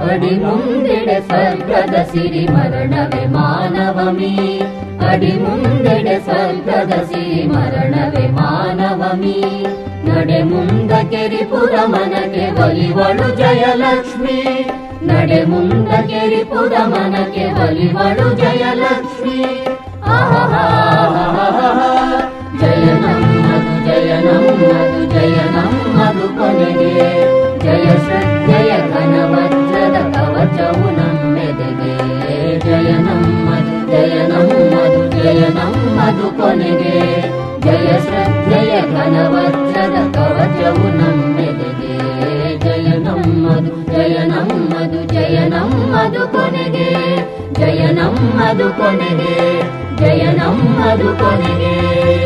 ಅಡಿ ಮುಂದೆಡೆ ಸ್ವರ್ಗದ ಸಿರಿ ಮರಣವೇ ಮಾನವಮಿ ಅಡಿ ಮುಂದೆಡೆ ಸ್ವರ್ಗದ ಸಿರಿ ಮರಣವೇ ಮಾನವಮಿ ನಡೆ ಮುಂದಕ್ಕೆ ರಿಪುರ ಮನಕ್ಕೆ ಒಲಿವಳು ಜಯಲಕ್ಷ್ಮಿ ನಡೆ ಮುಂದಕ್ಕೆ ರಿಪುರ ಮನಕ್ಕೆ ಒಲಿವಳು ಜಯಲಕ್ಷ್ಮಿ ಆಹಾಹಾಹಾಹಾಹಾ. ಜಯ ನಮ್ಮದು ಜಯ ನಮ್ಮದು ಜಯ ನಮ್ಮದು ಕೊನೆಗೆ ಜಯ ಶ್ರದ್ಧೆಯ ಘನವಜ್ರದ ಕವಚವು ನಮ್ಮೆದೆಗೆ ಜಯ ನಮ್ಮದು ಜಯ ನಮ್ಮದು ಜಯ ನಮ್ಮದು ಕೊನೆಗೆ ಜಯ ಶ್ರದ್ಧೆಯ ಘನವಜ್ರದ ಕವಚವು ನಮ್ಮೆದೆಗೆ ಜಯ ನಮ್ಮದು ಜಯ ನಮ್ಮದು ಜಯ ನಮ್ಮದು ಕೊನೆಗೆ ಜಯ ನಮ್ಮದು ಕೊನೆಗೆ ಜಯ ನಮ್ಮದು ಕೊನೆಗೆ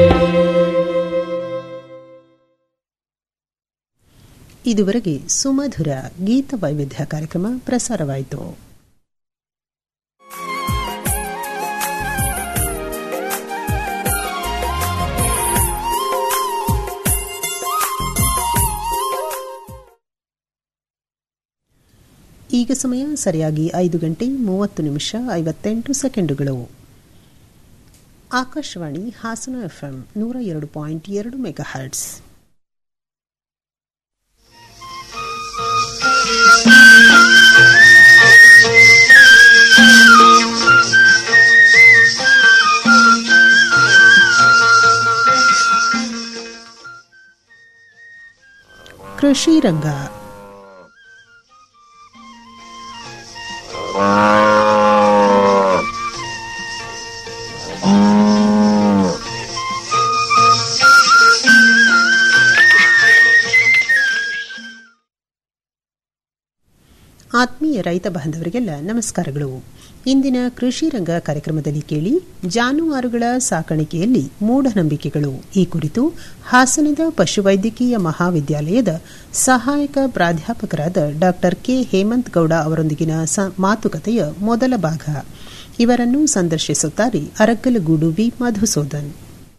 ಇದುವರೆಗೆ ಸುಮಧುರ ಗೀತ ವೈವಿಧ್ಯ ಕಾರ್ಯಕ್ರಮ ಪ್ರಸಾರವಾಯಿತು ಈಗ ಸಮಯ ಸರಿಯಾಗಿ ಐದು ಗಂಟೆ ಮೂವತ್ತು ನಿಮಿಷ ಐವತ್ತೆಂಟು ಸೆಕೆಂಡುಗಳು ಆಕಾಶವಾಣಿ ಹಾಸನ ಎಫ್ಎಂ ನೂರ ಎರಡು ಪಾಯಿಂಟ್ ಎರಡು ಮೆಗಾ ಹರ್ಟ್ಸ್ ಕೃಷಿ ರಂಗ ಆತ್ಮೀಯ ರೈತ ಬಾಂಧವರಿಗೆಲ್ಲ ನಮಸ್ಕಾರಗಳು ಇಂದಿನ ಕೃಷಿ ರಂಗ ಕಾರ್ಯಕ್ರಮದಲ್ಲಿ ಕೇಳಿ ಜಾನುವಾರುಗಳ ಸಾಕಾಣಿಕೆಯಲ್ಲಿ ಮೂಢನಂಬಿಕೆಗಳು ಈ ಕುರಿತು ಹಾಸನದ ಪಶುವೈದ್ಯಕೀಯ ಮಹಾವಿದ್ಯಾಲಯದ ಸಹಾಯಕ ಪ್ರಾಧ್ಯಾಪಕರಾದ ಡಾ ಕೆ ಹೇಮಂತ್ ಗೌಡ ಅವರೊಂದಿಗಿನ ಸ- ಮಾತುಕತೆಯ ಮೊದಲ ಭಾಗ ಇವರನ್ನು ಸಂದರ್ಶಿಸುತ್ತಾರೆ ಅರಗ್ಗಲಗೂಡು ವಿ ಮಧುಸೂದನ್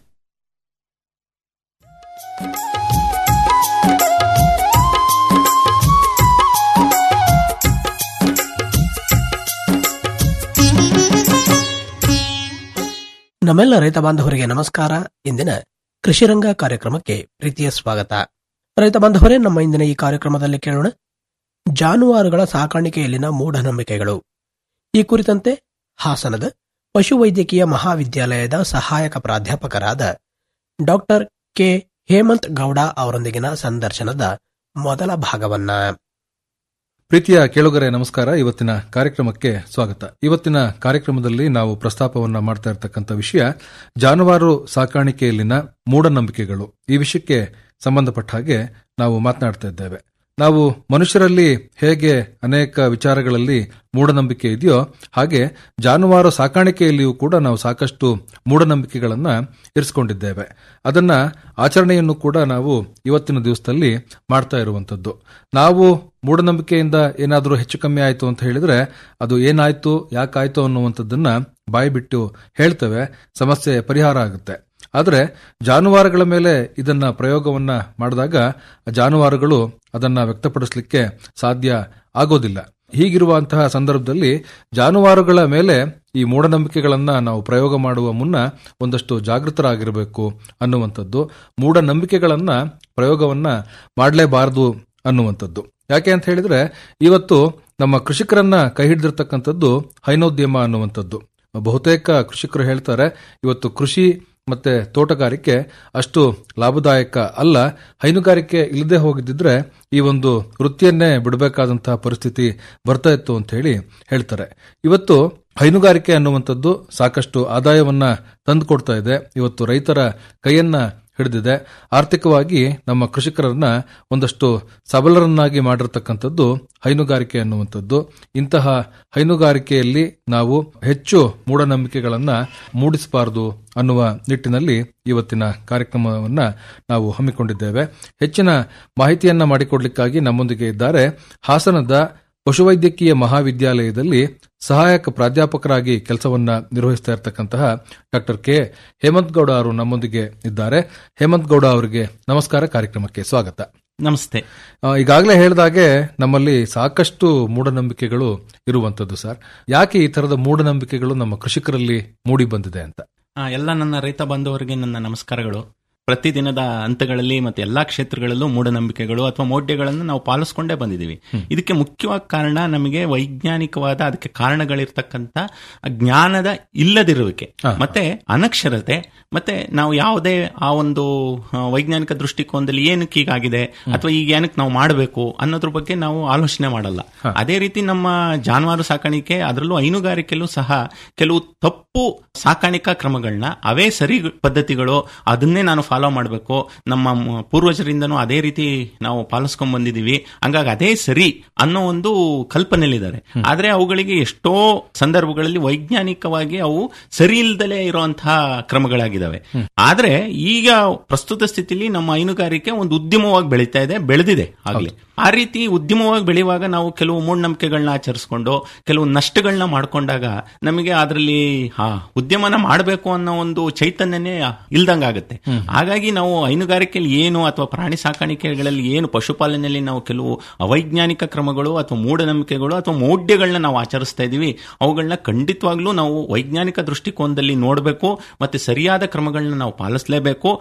ನಮ್ಮೆಲ್ಲ ರೈತ ಬಾಂಧವರಿಗೆ ನಮಸ್ಕಾರ ಇಂದಿನ ಕೃಷಿರಂಗ ಕಾರ್ಯಕ್ರಮಕ್ಕೆ ಪ್ರೀತಿಯ ಸ್ವಾಗತ ರೈತ ಬಾಂಧವರೇ ನಮ್ಮ ಇಂದಿನ ಈ ಕಾರ್ಯಕ್ರಮದಲ್ಲಿ ಕೇಳೋಣ ಜಾನುವಾರುಗಳ ಸಾಕಾಣಿಕೆಯಲ್ಲಿನ ಮೂಢನಂಬಿಕೆಗಳು ಈ ಕುರಿತಂತೆ ಹಾಸನದ ಪಶುವೈದ್ಯಕೀಯ ಮಹಾವಿದ್ಯಾಲಯದ ಸಹಾಯಕ ಪ್ರಾಧ್ಯಾಪಕರಾದ ಡಾಕ್ಟರ್ ಕೆ ಹೇಮಂತ್ ಗೌಡ ಅವರೊಂದಿಗಿನ ಸಂದರ್ಶನದ ಮೊದಲ ಭಾಗವನ್ನ ಪ್ರೀತಿಯ ಕೇಳುಗರೆ ನಮಸ್ಕಾರ ಇವತ್ತಿನ ಕಾರ್ಯಕ್ರಮಕ್ಕೆ ಸ್ವಾಗತ ಇವತ್ತಿನ ಕಾರ್ಯಕ್ರಮದಲ್ಲಿ ನಾವು ಪ್ರಸ್ತಾಪವನ್ನ ಮಾಡ್ತಾ ಇರತಕ್ಕಂಥ ವಿಷಯ ಜಾನುವಾರು ಸಾಕಾಣಿಕೆಯಲ್ಲಿನ ಮೂಢನಂಬಿಕೆಗಳು ಈ ವಿಷಯಕ್ಕೆ ಸಂಬಂಧಪಟ್ಟ ಹಾಗೆ ನಾವು ಮಾತನಾಡ್ತಾ ಇದ್ದೇವೆ ನಾವು ಮನುಷ್ಯರಲ್ಲಿ ಹೇಗೆ ಅನೇಕ ವಿಚಾರಗಳಲ್ಲಿ ಮೂಢನಂಬಿಕೆ ಇದೆಯೋ ಹಾಗೆ ಜಾನುವಾರು ಸಾಕಾಣಿಕೆಯಲ್ಲಿಯೂ ಕೂಡ ನಾವು ಸಾಕಷ್ಟು ಮೂಢನಂಬಿಕೆಗಳನ್ನ ಇರಿಸಿಕೊಂಡಿದ್ದೇವೆ ಅದನ್ನ ಆಚರಣೆಯನ್ನು ಕೂಡ ನಾವು ಇವತ್ತಿನ ದಿವಸದಲ್ಲಿ ಮಾಡ್ತಾ ಇರುವಂತದ್ದು ನಾವು ಮೂಢನಂಬಿಕೆಯಿಂದ ಏನಾದರೂ ಹೆಚ್ಚು ಕಮ್ಮಿ ಆಯಿತು ಅಂತ ಹೇಳಿದ್ರೆ ಅದು ಏನಾಯ್ತು ಯಾಕಾಯ್ತು ಅನ್ನುವಂಥದ್ದನ್ನ ಬಾಯಿ ಬಿಟ್ಟು ಹೇಳ್ತೇವೆ ಸಮಸ್ಯೆ ಪರಿಹಾರ ಆಗುತ್ತೆ ಆದರೆ ಜಾನುವಾರುಗಳ ಮೇಲೆ ಇದನ್ನ ಪ್ರಯೋಗವನ್ನ ಮಾಡಿದಾಗ ಆ ಜಾನುವಾರುಗಳು ಅದನ್ನ ವ್ಯಕ್ತಪಡಿಸಲಿಕ್ಕೆ ಸಾಧ್ಯ ಆಗೋದಿಲ್ಲ ಹೀಗಿರುವಂತಹ ಸಂದರ್ಭದಲ್ಲಿ ಜಾನುವಾರುಗಳ ಮೇಲೆ ಈ ಮೂಢನಂಬಿಕೆಗಳನ್ನ ನಾವು ಪ್ರಯೋಗ ಮಾಡುವ ಮುನ್ನ ಒಂದಷ್ಟು ಜಾಗೃತರಾಗಿರಬೇಕು ಅನ್ನುವಂಥದ್ದು ಮೂಢನಂಬಿಕೆಗಳನ್ನ ಪ್ರಯೋಗವನ್ನ ಮಾಡಲೇಬಾರದು ಅನ್ನುವಂಥದ್ದು ಯಾಕೆ ಅಂತ ಹೇಳಿದ್ರೆ ಇವತ್ತು ನಮ್ಮ ಕೃಷಿಕರನ್ನ ಕೈ ಹಿಡಿದಿರ್ತಕ್ಕಂಥದ್ದು ಹೈನೋದ್ಯಮ ಅನ್ನುವಂಥದ್ದು ಬಹುತೇಕ ಕೃಷಿಕರು ಹೇಳ್ತಾರೆ ಇವತ್ತು ಕೃಷಿ ಮತ್ತೆ ತೋಟಗಾರಿಕೆ ಅಷ್ಟು ಲಾಭದಾಯಕ ಅಲ್ಲ ಹೈನುಗಾರಿಕೆ ಇಲ್ಲದೆ ಹೋಗಿದ್ದಿದ್ರೆ ಈ ಒಂದು ವೃತ್ತಿಯನ್ನೇ ಬಿಡಬೇಕಾದಂತಹ ಪರಿಸ್ಥಿತಿ ಬರ್ತಾ ಇತ್ತು ಅಂತ ಹೇಳಿ ಹೇಳ್ತಾರೆ ಇವತ್ತು ಹೈನುಗಾರಿಕೆ ಅನ್ನುವಂಥದ್ದು ಸಾಕಷ್ಟು ಆದಾಯವನ್ನ ತಂದುಕೊಡ್ತಾ ಇದೆ ಇವತ್ತು ರೈತರ ಕೈಯನ್ನ ಹಿಡಿದಿದೆ ಆರ್ಥಿಕವಾಗಿ ನಮ್ಮ ಕೃಷಿಕರನ್ನ ಒಂದಷ್ಟು ಸಬಲರನ್ನಾಗಿ ಮಾಡಿರ್ತಕ್ಕಂಥದ್ದು ಹೈನುಗಾರಿಕೆ ಅನ್ನುವಂಥದ್ದು ಇಂತಹ ಹೈನುಗಾರಿಕೆಯಲ್ಲಿ ನಾವು ಹೆಚ್ಚು ಮೂಢನಂಬಿಕೆಗಳನ್ನ ಮೂಡಿಸಬಾರದು ಅನ್ನುವ ನಿಟ್ಟಿನಲ್ಲಿ ಇವತ್ತಿನ ಕಾರ್ಯಕ್ರಮವನ್ನ ನಾವು ಹಮ್ಮಿಕೊಂಡಿದ್ದೇವೆ ಹೆಚ್ಚಿನ ಮಾಹಿತಿಯನ್ನ ಮಾಡಿಕೊಡ್ಲಿಕ್ಕಾಗಿ ನಮ್ಮೊಂದಿಗೆ ಇದ್ದಾರೆ ಹಾಸನದ ಪಶುವೈದ್ಯಕೀಯ ಮಹಾವಿದ್ಯಾಲಯದಲ್ಲಿ ಸಹಾಯಕ ಪ್ರಾಧ್ಯಾಪಕರಾಗಿ ಕೆಲಸವನ್ನ ನಿರ್ವಹಿಸ್ತಾ ಇರತಕ್ಕಂತಹ ಡಾಕ್ಟರ್ ಕೆ ಹೇಮಂತ್ ಗೌಡ ಅವರು ನಮ್ಮೊಂದಿಗೆ ಇದ್ದಾರೆ ಹೇಮಂತ್ ಗೌಡ ಅವರಿಗೆ ನಮಸ್ಕಾರ ಕಾರ್ಯಕ್ರಮಕ್ಕೆ ಸ್ವಾಗತ ನಮಸ್ತೆ ಆ, ಈಗಾಗಲೇ ಹೇಳಿದಾಗೆ ನಮ್ಮಲ್ಲಿ ಸಾಕಷ್ಟು ಮೂಢನಂಬಿಕೆಗಳು ಇರುವಂತದ್ದು ಸರ್ ಯಾಕೆ ಈ ತರದ ಮೂಢನಂಬಿಕೆಗಳು ನಮ್ಮ ಕೃಷಿಕರಲ್ಲಿ ಮೂಡಿ ಬಂದಿದೆ ಅಂತ ಆ, ಎಲ್ಲ ನನ್ನ ರೈತ ಬಾಂಧವರಿಗೆ ನನ್ನ ನಮಸ್ಕಾರಗಳು ಪ್ರತಿದಿನದ ಹಂತಗಳಲ್ಲಿ ಮತ್ತೆ ಎಲ್ಲಾ ಕ್ಷೇತ್ರಗಳಲ್ಲೂ ಮೂಢನಂಬಿಕೆಗಳು ಅಥವಾ ಮೌಢ್ಯಗಳನ್ನು ನಾವು ಪಾಲಿಸ್ಕೊಂಡೇ ಬಂದಿದ್ದೀವಿ ಇದಕ್ಕೆ ಮುಖ್ಯವಾದ ಕಾರಣ ನಮಗೆ ವೈಜ್ಞಾನಿಕವಾದ ಅದಕ್ಕೆ ಕಾರಣಗಳಿರ್ತಕ್ಕಂಥ ಜ್ಞಾನದ ಇಲ್ಲದಿರುವಿಕೆ ಮತ್ತೆ ಅನಕ್ಷರತೆ ಮತ್ತೆ ನಾವು ಯಾವುದೇ ಆ ಒಂದು ಆ, ವೈಜ್ಞಾನಿಕ ದೃಷ್ಟಿಕೋನದಲ್ಲಿ ಏನಕ್ಕೆ ಹೀಗಾಗಿದೆ ಅಥವಾ ಈಗ ಏನಕ್ಕೆ ನಾವು ಮಾಡಬೇಕು ಅನ್ನೋದ್ರ ಬಗ್ಗೆ ನಾವು ಆಲೋಚನೆ ಮಾಡಲ್ಲ ಅದೇ ರೀತಿ ನಮ್ಮ ಜಾನುವಾರು ಸಾಕಾಣಿಕೆ ಅದರಲ್ಲೂ ಹೈನುಗಾರಿಕೆಯಲ್ಲೂ ಸಹ ಕೆಲವು ತಪ್ಪು ಸಾಕಾಣಿಕಾ ಕ್ರಮಗಳನ್ನ ಅವೇ ಸರಿ ಪದ್ಧತಿಗಳು ಅದನ್ನೇ ನಾನು ಫಾಲೋ ಮಾಡಬೇಕು ನಮ್ಮ ಮ- ಪೂರ್ವಜರಿಂದನೂ ಅದೇ ರೀತಿ ನಾವು ಪಾಲಿಸ್ಕೊಂಡ್ ಬಂದಿದೀವಿ ಹಂಗಾಗಿ ಅದೇ ಸರಿ ಅನ್ನೋ ಒಂದು ಕಲ್ಪನೆಯಲ್ಲಿದ್ದಾರೆ ಆದ್ರೆ ಅವುಗಳಿಗೆ ಎಷ್ಟೋ ಸಂದರ್ಭಗಳಲ್ಲಿ ವೈಜ್ಞಾನಿಕವಾಗಿ ಅವು ಸರಿ ಇಲ್ದಲೇ ಇರುವಂತಹ ಕ್ರಮಗಳಾಗಿದ್ದಾವೆ ಆದ್ರೆ ಈಗ ಪ್ರಸ್ತುತ ಸ್ಥಿತಿಲಿ ನಮ್ಮ ಹೈನುಗಾರಿಕೆ ಒಂದು ಉದ್ಯಮವಾಗಿ ಬೆಳೀತಾ ಇದೆ ಬೆಳೆದಿದೆ ಆಗ್ಲಿ ಆ ರೀತಿ ಉದ್ಯಮವಾಗಿ ಬೆಳೆಯುವಾಗ ನಾವು ಕೆಲವು ಮೂಢನಂಬಿಕೆಗಳನ್ನ ಆಚರಿಸ್ಕೊಂಡು ಕೆಲವು ನಷ್ಟಗಳನ್ನ ಮಾಡ್ಕೊಂಡಾಗ ನಮಗೆ ಅದರಲ್ಲಿ ಹಾ ಉದ್ಯಮನ ಮಾಡಬೇಕು ಅನ್ನೋ ಒಂದು ಚೈತನ್ಯನೇ ಇಲ್ದಂಗಾಗುತ್ತೆ ಹಾಗಾಗಿ ನಾವು ಹೈನುಗಾರಿಕೆಯಲ್ಲಿ ಏನು ಅಥವಾ ಪ್ರಾಣಿ ಸಾಕಾಣಿಕೆಗಳಲ್ಲಿ ಏನು ಪಶುಪಾಲನೆಯಲ್ಲಿ ನಾವು ಕೆಲವು ಅವೈಜ್ಞಾನಿಕ ಕ್ರಮಗಳು ಅಥವಾ ಮೂಢನಂಬಿಕೆಗಳು ಅಥವಾ ಮೌಢ್ಯಗಳನ್ನ ನಾವು ಆಚರಿಸ್ತಾ ಇದೀವಿ ಅವುಗಳನ್ನ ಖಂಡಿತವಾಗ್ಲೂ ನಾವು ವೈಜ್ಞಾನಿಕ ದೃಷ್ಟಿಕೋನದಲ್ಲಿ ನೋಡಬೇಕು ಮತ್ತೆ ಸರಿಯಾದ ಕ್ರಮಗಳನ್ನ ನಾವು ಪಾಲಿಸಲೇಬೇಕು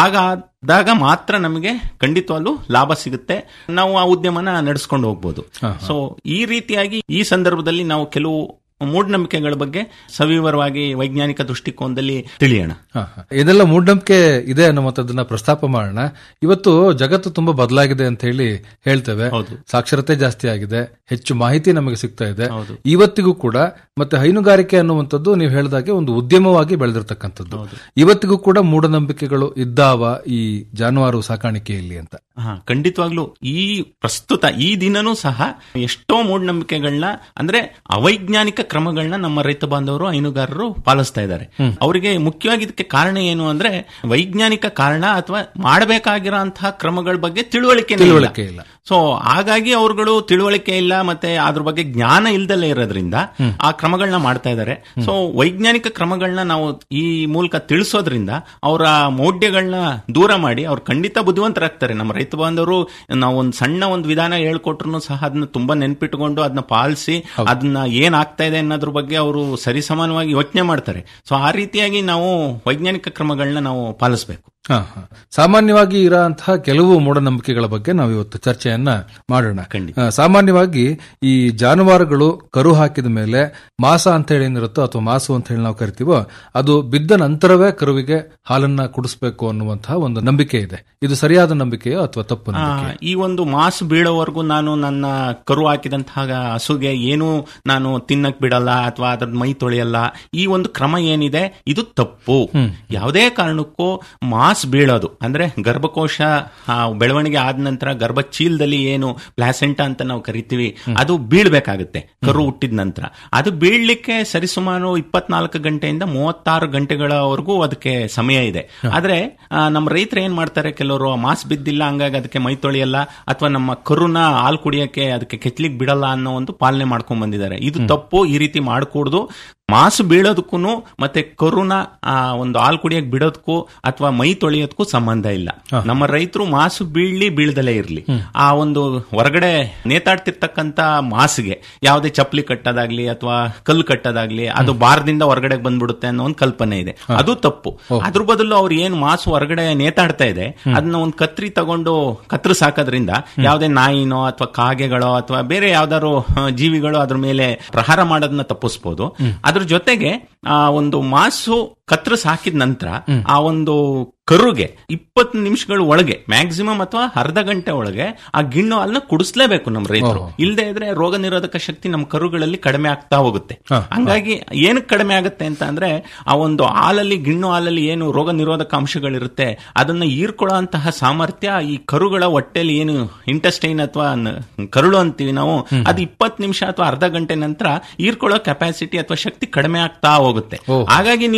ಆಗಾದಾಗ ಮಾತ್ರ ನಮಗೆ ಖಂಡಿತವಾಗ್ಲೂ ಲಾಭ ಸಿಗುತ್ತೆ ನಾವು ಆ ಉದ್ಯಮನ ನಡೆಸ್ಕೊಂಡು ಹೋಗ್ಬೋದು ಸೊ ಈ ರೀತಿಯಾಗಿ ಈ ಸಂದರ್ಭದಲ್ಲಿ ನಾವು ಕೆಲವು ಮೂಢನಂಬಿಕೆಗಳ ಬಗ್ಗೆ ಸವಿವರವಾಗಿ ವೈಜ್ಞಾನಿಕ ದೃಷ್ಟಿಕೋನದಲ್ಲಿ ತಿಳಿಯೋಣ ಹ, ಹ. ಇದೆಲ್ಲ ಮೂಢನಂಬಿಕೆ ಇದೆ ಅನ್ನುವಂಥದ್ದನ್ನ ಪ್ರಸ್ತಾಪ ಮಾಡೋಣ ಇವತ್ತು ಜಗತ್ತು ತುಂಬಾ ಬದಲಾಗಿದೆ ಅಂತ ಹೇಳಿ ಹೇಳ್ತೇವೆ ಹೌದು. ಸಾಕ್ಷರತೆ ಜಾಸ್ತಿ ಆಗಿದೆ ಹೆಚ್ಚು ಮಾಹಿತಿ ನಮಗೆ ಸಿಗ್ತಾ ಇದೆ ಹೌದು. ಇವತ್ತಿಗೂ ಕೂಡ ಮತ್ತೆ ಹೈನುಗಾರಿಕೆ ಅನ್ನುವಂಥದ್ದು ನೀವು ಹೇಳಿದಾಗೆ ಒಂದು ಉದ್ಯಮವಾಗಿ ಬೆಳೆದಿರ್ತಕ್ಕಂಥದ್ದು ಇವತ್ತಿಗೂ ಕೂಡ ಮೂಢನಂಬಿಕೆಗಳು ಇದ್ದಾವ ಈ ಜಾನುವಾರು ಸಾಕಾಣಿಕೆಯಲ್ಲಿ ಅಂತ ಹಾ ಖಂಡಿತವಾಗ್ಲೂ ಈ ಪ್ರಸ್ತುತ ಈ ದಿನನೂ ಸಹ ಎಷ್ಟೋ ಮೂಢನಂಬಿಕೆಗಳನ್ನ ಅಂದ್ರೆ ಅವೈಜ್ಞಾನಿಕ ಕ್ರಮಗಳನ್ನ ನಮ್ಮ ರೈತ ಬಾಂಧವರು ಹೈನುಗಾರರು ಪಾಲಿಸ್ತಾ ಇದ್ದಾರೆ ಅವರಿಗೆ ಮುಖ್ಯವಾಗಿ ಇದಕ್ಕೆ ಕಾರಣ ಏನು ಅಂದ್ರೆ ವೈಜ್ಞಾನಿಕ ಕಾರಣ ಅಥವಾ ಮಾಡಬೇಕಾಗಿರೋಂತಹ ಕ್ರಮಗಳ ಬಗ್ಗೆ ತಿಳುವಳಿಕೆ ತಿಳುವಳಿಕೆ ಇಲ್ಲ. ಸೊ ಹಾಗಾಗಿ ಅವ್ರುಗಳು ತಿಳುವಳಿಕೆ ಇಲ್ಲ ಮತ್ತೆ ಅದ್ರ ಬಗ್ಗೆ ಜ್ಞಾನ ಇಲ್ದಲೇ ಇರೋದ್ರಿಂದ ಆ ಕ್ರಮಗಳನ್ನ ಮಾಡ್ತಾ ಇದ್ದಾರೆ ಸೊ ವೈಜ್ಞಾನಿಕ ಕ್ರಮಗಳನ್ನ ನಾವು ಈ ಮೂಲಕ ತಿಳಿಸೋದ್ರಿಂದ ಅವರ ಮೌಢ್ಯಗಳನ್ನ ದೂರ ಮಾಡಿ ಅವ್ರು ಖಂಡಿತ ಬುದ್ಧಿವಂತರಾಗ್ತಾರೆ ನಮ್ಮ ರೈತ ಬಾಂಧವರು ನಾವು ಒಂದು ಸಣ್ಣ ಒಂದು ವಿಧಾನ ಹೇಳ್ಕೊಟ್ರು ಸಹ ಅದನ್ನ ತುಂಬಾ ನೆನ್ಪಿಟ್ಕೊಂಡು ಅದನ್ನ ಪಾಲಿಸಿ ಅದನ್ನ ಏನ್ ಆಗ್ತಾ ಇದೆ ಅನ್ನೋದ್ರ ಬಗ್ಗೆ ಅವರು ಸರಿಸಮಾನವಾಗಿ ಯೋಚನೆ ಮಾಡ್ತಾರೆ ಸೊ ಆ ರೀತಿಯಾಗಿ ನಾವು ವೈಜ್ಞಾನಿಕ ಕ್ರಮಗಳನ್ನ ನಾವು ಪಾಲಿಸಬೇಕು ಹ, ಹ. ಸಾಮಾನ್ಯವಾಗಿ ಇರೋಂತಹ ಕೆಲವು ಮೂಢನಂಬಿಕೆಗಳ ಬಗ್ಗೆ ನಾವು ಇವತ್ತು ಚರ್ಚೆಯನ್ನ ಮಾಡೋಣ ಖಂಡಿತ. ಆ, ಸಾಮಾನ್ಯವಾಗಿ ಈ ಜಾನುವಾರುಗಳು ಕರು ಹಾಕಿದ ಮೇಲೆ ಮಾಸ ಅಂತ ಹೇಳಿ ಏನಿರುತ್ತೋ ಅಥವಾ ಮಾಸು ಅಂತ ಹೇಳಿ ನಾವು ಕರಿತೀವೋ ಅದು ಬಿದ್ದ ನಂತರವೇ ಕರುವಿಗೆ ಹಾಲನ್ನ ಕುಡಿಸ್ಬೇಕು ಅನ್ನುವಂತಹ ಒಂದು ನಂಬಿಕೆ ಇದೆ ಇದು ಸರಿಯಾದ ನಂಬಿಕೆಯೋ ಅಥವಾ ತಪ್ಪು ಆ, ನಂಬಿಕೆ ಈ ಒಂದು ಮಾಸ್ ಬೀಳೋವರೆಗೂ ನಾನು ನನ್ನ ಕರು ಹಾಕಿದಂತಹ ಹಸುಗೆ ಏನು ನಾನು ತಿನ್ನಕ್ ಬಿಡಲ್ಲ ಅಥವಾ ಅದ್ರ ಮೈ ತೊಳೆಯಲ್ಲ ಈ ಒಂದು ಕ್ರಮ ಏನಿದೆ ಇದು ತಪ್ಪು ಯಾವುದೇ ಕಾರಣಕ್ಕೂ ಮಾಸ್ ಬೀಳೋದು ಅಂದ್ರೆ ಗರ್ಭಕೋಶ ಆ, ಬೆಳವಣಿಗೆ ಆದ ನಂತರ ಗರ್ಭ ಚೀಲದಲ್ಲಿ ಏನು ಪ್ಲಾಸೆಂಟಾ ಅಂತ ನಾವು ಕರಿತೀವಿ ಅದು ಬೀಳ್ಬೇಕಾಗುತ್ತೆ ಕರು ಹುಟ್ಟಿದ ನಂತರ ಅದು ಬೀಳ್ಲಿಕ್ಕೆ ಸರಿಸುಮಾರು ಇಪ್ಪತ್ನಾಲ್ಕು ಗಂಟೆಯಿಂದ ಮೂವತ್ತಾರು ಗಂಟೆಗಳವರೆಗೂ ಅದಕ್ಕೆ ಸಮಯ ಇದೆ ಆದ್ರೆ ಆ, ನಮ್ಮ ರೈತರು ಏನ್ ಮಾಡ್ತಾರೆ ಕೆಲವರು ಮಾಸ್ ಬಿದ್ದಿಲ್ಲ ಹಂಗಾಗಿ ಅದಕ್ಕೆ ಮೈ ತೊಳೆಯಲ್ಲ ಅಥವಾ ನಮ್ಮ ಕರುನ ಹಾಲು ಕುಡಿಯಕ್ಕೆ ಅದಕ್ಕೆ ಕೆಚ್ಲಿಕ್ ಬಿಡಲ್ಲ ಅನ್ನೋ ಒಂದು ಪಾಲನೆ ಮಾಡ್ಕೊಂಡ್ ಬಂದಿದ್ದಾರೆ ಇದು ತಪ್ಪು ಈ ರೀತಿ ಮಾಡಕೂಡ್ದು ಮಾಸು ಬೀಳೋದಕ್ಕೂ ಮತ್ತೆ ಕರುನ ಆ, ಒಂದು ಹಾಲು ಕುಡಿಯಕ್ ಬಿಡೋದಕ್ಕೂ ಅಥವಾ ಮೈ ತೊಳೆಯೋದಕ್ಕೂ ಸಂಬಂಧ ಇಲ್ಲ ನಮ್ಮ ರೈತರು ಮಾಸು ಬೀಳ್ಲಿ ಬೀಳ್ದಲೇ ಇರ್ಲಿ ಆ ಒಂದು ಹೊರಗಡೆ ನೇತಾಡ್ತಿರ್ತಕ್ಕಂತ ಮಾಸಿಗೆ ಯಾವುದೇ ಚಪ್ಪಲಿ ಕಟ್ಟೋದಾಗ್ಲಿ ಅಥವಾ ಕಲ್ಲು ಕಟ್ಟೋದಾಗ್ಲಿ ಅದು ಬಾರದಿಂದ ಹೊರಗಡೆ ಬಂದ್ಬಿಡುತ್ತೆ ಅನ್ನೋ ಒಂದು ಕಲ್ಪನೆ ಇದೆ ಅದು ತಪ್ಪು ಅದ್ರ ಬದಲು ಅವ್ರು ಏನ್ ಮಾಸು ಹೊರಗಡೆ ನೇತಾಡ್ತಾ ಇದೆ ಅದನ್ನ ಒಂದು ಕತ್ರಿ ತಗೊಂಡು ಕತ್ರಿ ಸಾಕೋದ್ರಿಂದ ಯಾವುದೇ ನಾಯಿನೋ ಅಥವಾ ಕಾಗೆಗಳೋ ಅಥವಾ ಬೇರೆ ಯಾವ್ದಾದ್ರು ಆ, ಜೀವಿಗಳು ಅದ್ರ ಮೇಲೆ ಪ್ರಹಾರ ಮಾಡೋದನ್ನ ತಪ್ಪಿಸ್ಬೋದು ಅದ್ರ ಜೊತೆಗೆ ಆ ಒಂದು ಮಾಸು ಕತ್ರಸ್ ಹಾಕಿದ ನಂತರ ಆ ಒಂದು ಕರುಗೆ ಇಪ್ಪತ್ತು ನಿಮಿಷಗಳ ಒಳಗೆ ಮ್ಯಾಕ್ಸಿಮಮ್ ಅಥವಾ ಅರ್ಧ ಗಂಟೆ ಒಳಗೆ ಆ ಗಿಣ್ಣು ಹಾಲನ್ನ ಕುಡಿಸ್ಲೇಬೇಕು ನಮ್ಮ ರೈತರು ಇಲ್ಲದೆ ಇದ್ರೆ ರೋಗ ನಿರೋಧಕ ಶಕ್ತಿ ನಮ್ಮ ಕರುಗಳಲ್ಲಿ ಕಡಿಮೆ ಆಗ್ತಾ ಹೋಗುತ್ತೆ ಹಂಗಾಗಿ ಏನಕ್ಕೆ ಕಡಿಮೆ ಆಗುತ್ತೆ ಅಂತ ಅಂದ್ರೆ ಆ ಒಂದು ಹಾಲಲ್ಲಿ ಗಿಣ್ಣು ಹಾಲಲ್ಲಿ ಏನು ರೋಗ ನಿರೋಧಕ ಅಂಶಗಳಿರುತ್ತೆ ಅದನ್ನ ಹೀರ್ಕೊಳ್ಳುವಂತಹ ಸಾಮರ್ಥ್ಯ ಈ ಕರುಗಳ ಹೊಟ್ಟೆಲಿ ಏನು ಇಂಟೆಸ್ಟೈನ್ ಅಥವಾ ನ- ಕರುಳು ಅಂತೀವಿ ನಾವು ಅದು ಇಪ್ಪತ್ತು ನಿಮಿಷ ಅಥವಾ ಅರ್ಧ ಗಂಟೆ ನಂತರ ಹೀರ್ಕೊಳ್ಳೋ ಕೆಪಾಸಿಟಿ ಅಥವಾ ಶಕ್ತಿ ಕಡಿಮೆ ಆಗ್ತಾ ಹೋಗುತ್ತೆ ಹಾಗಾಗಿ ನೀವು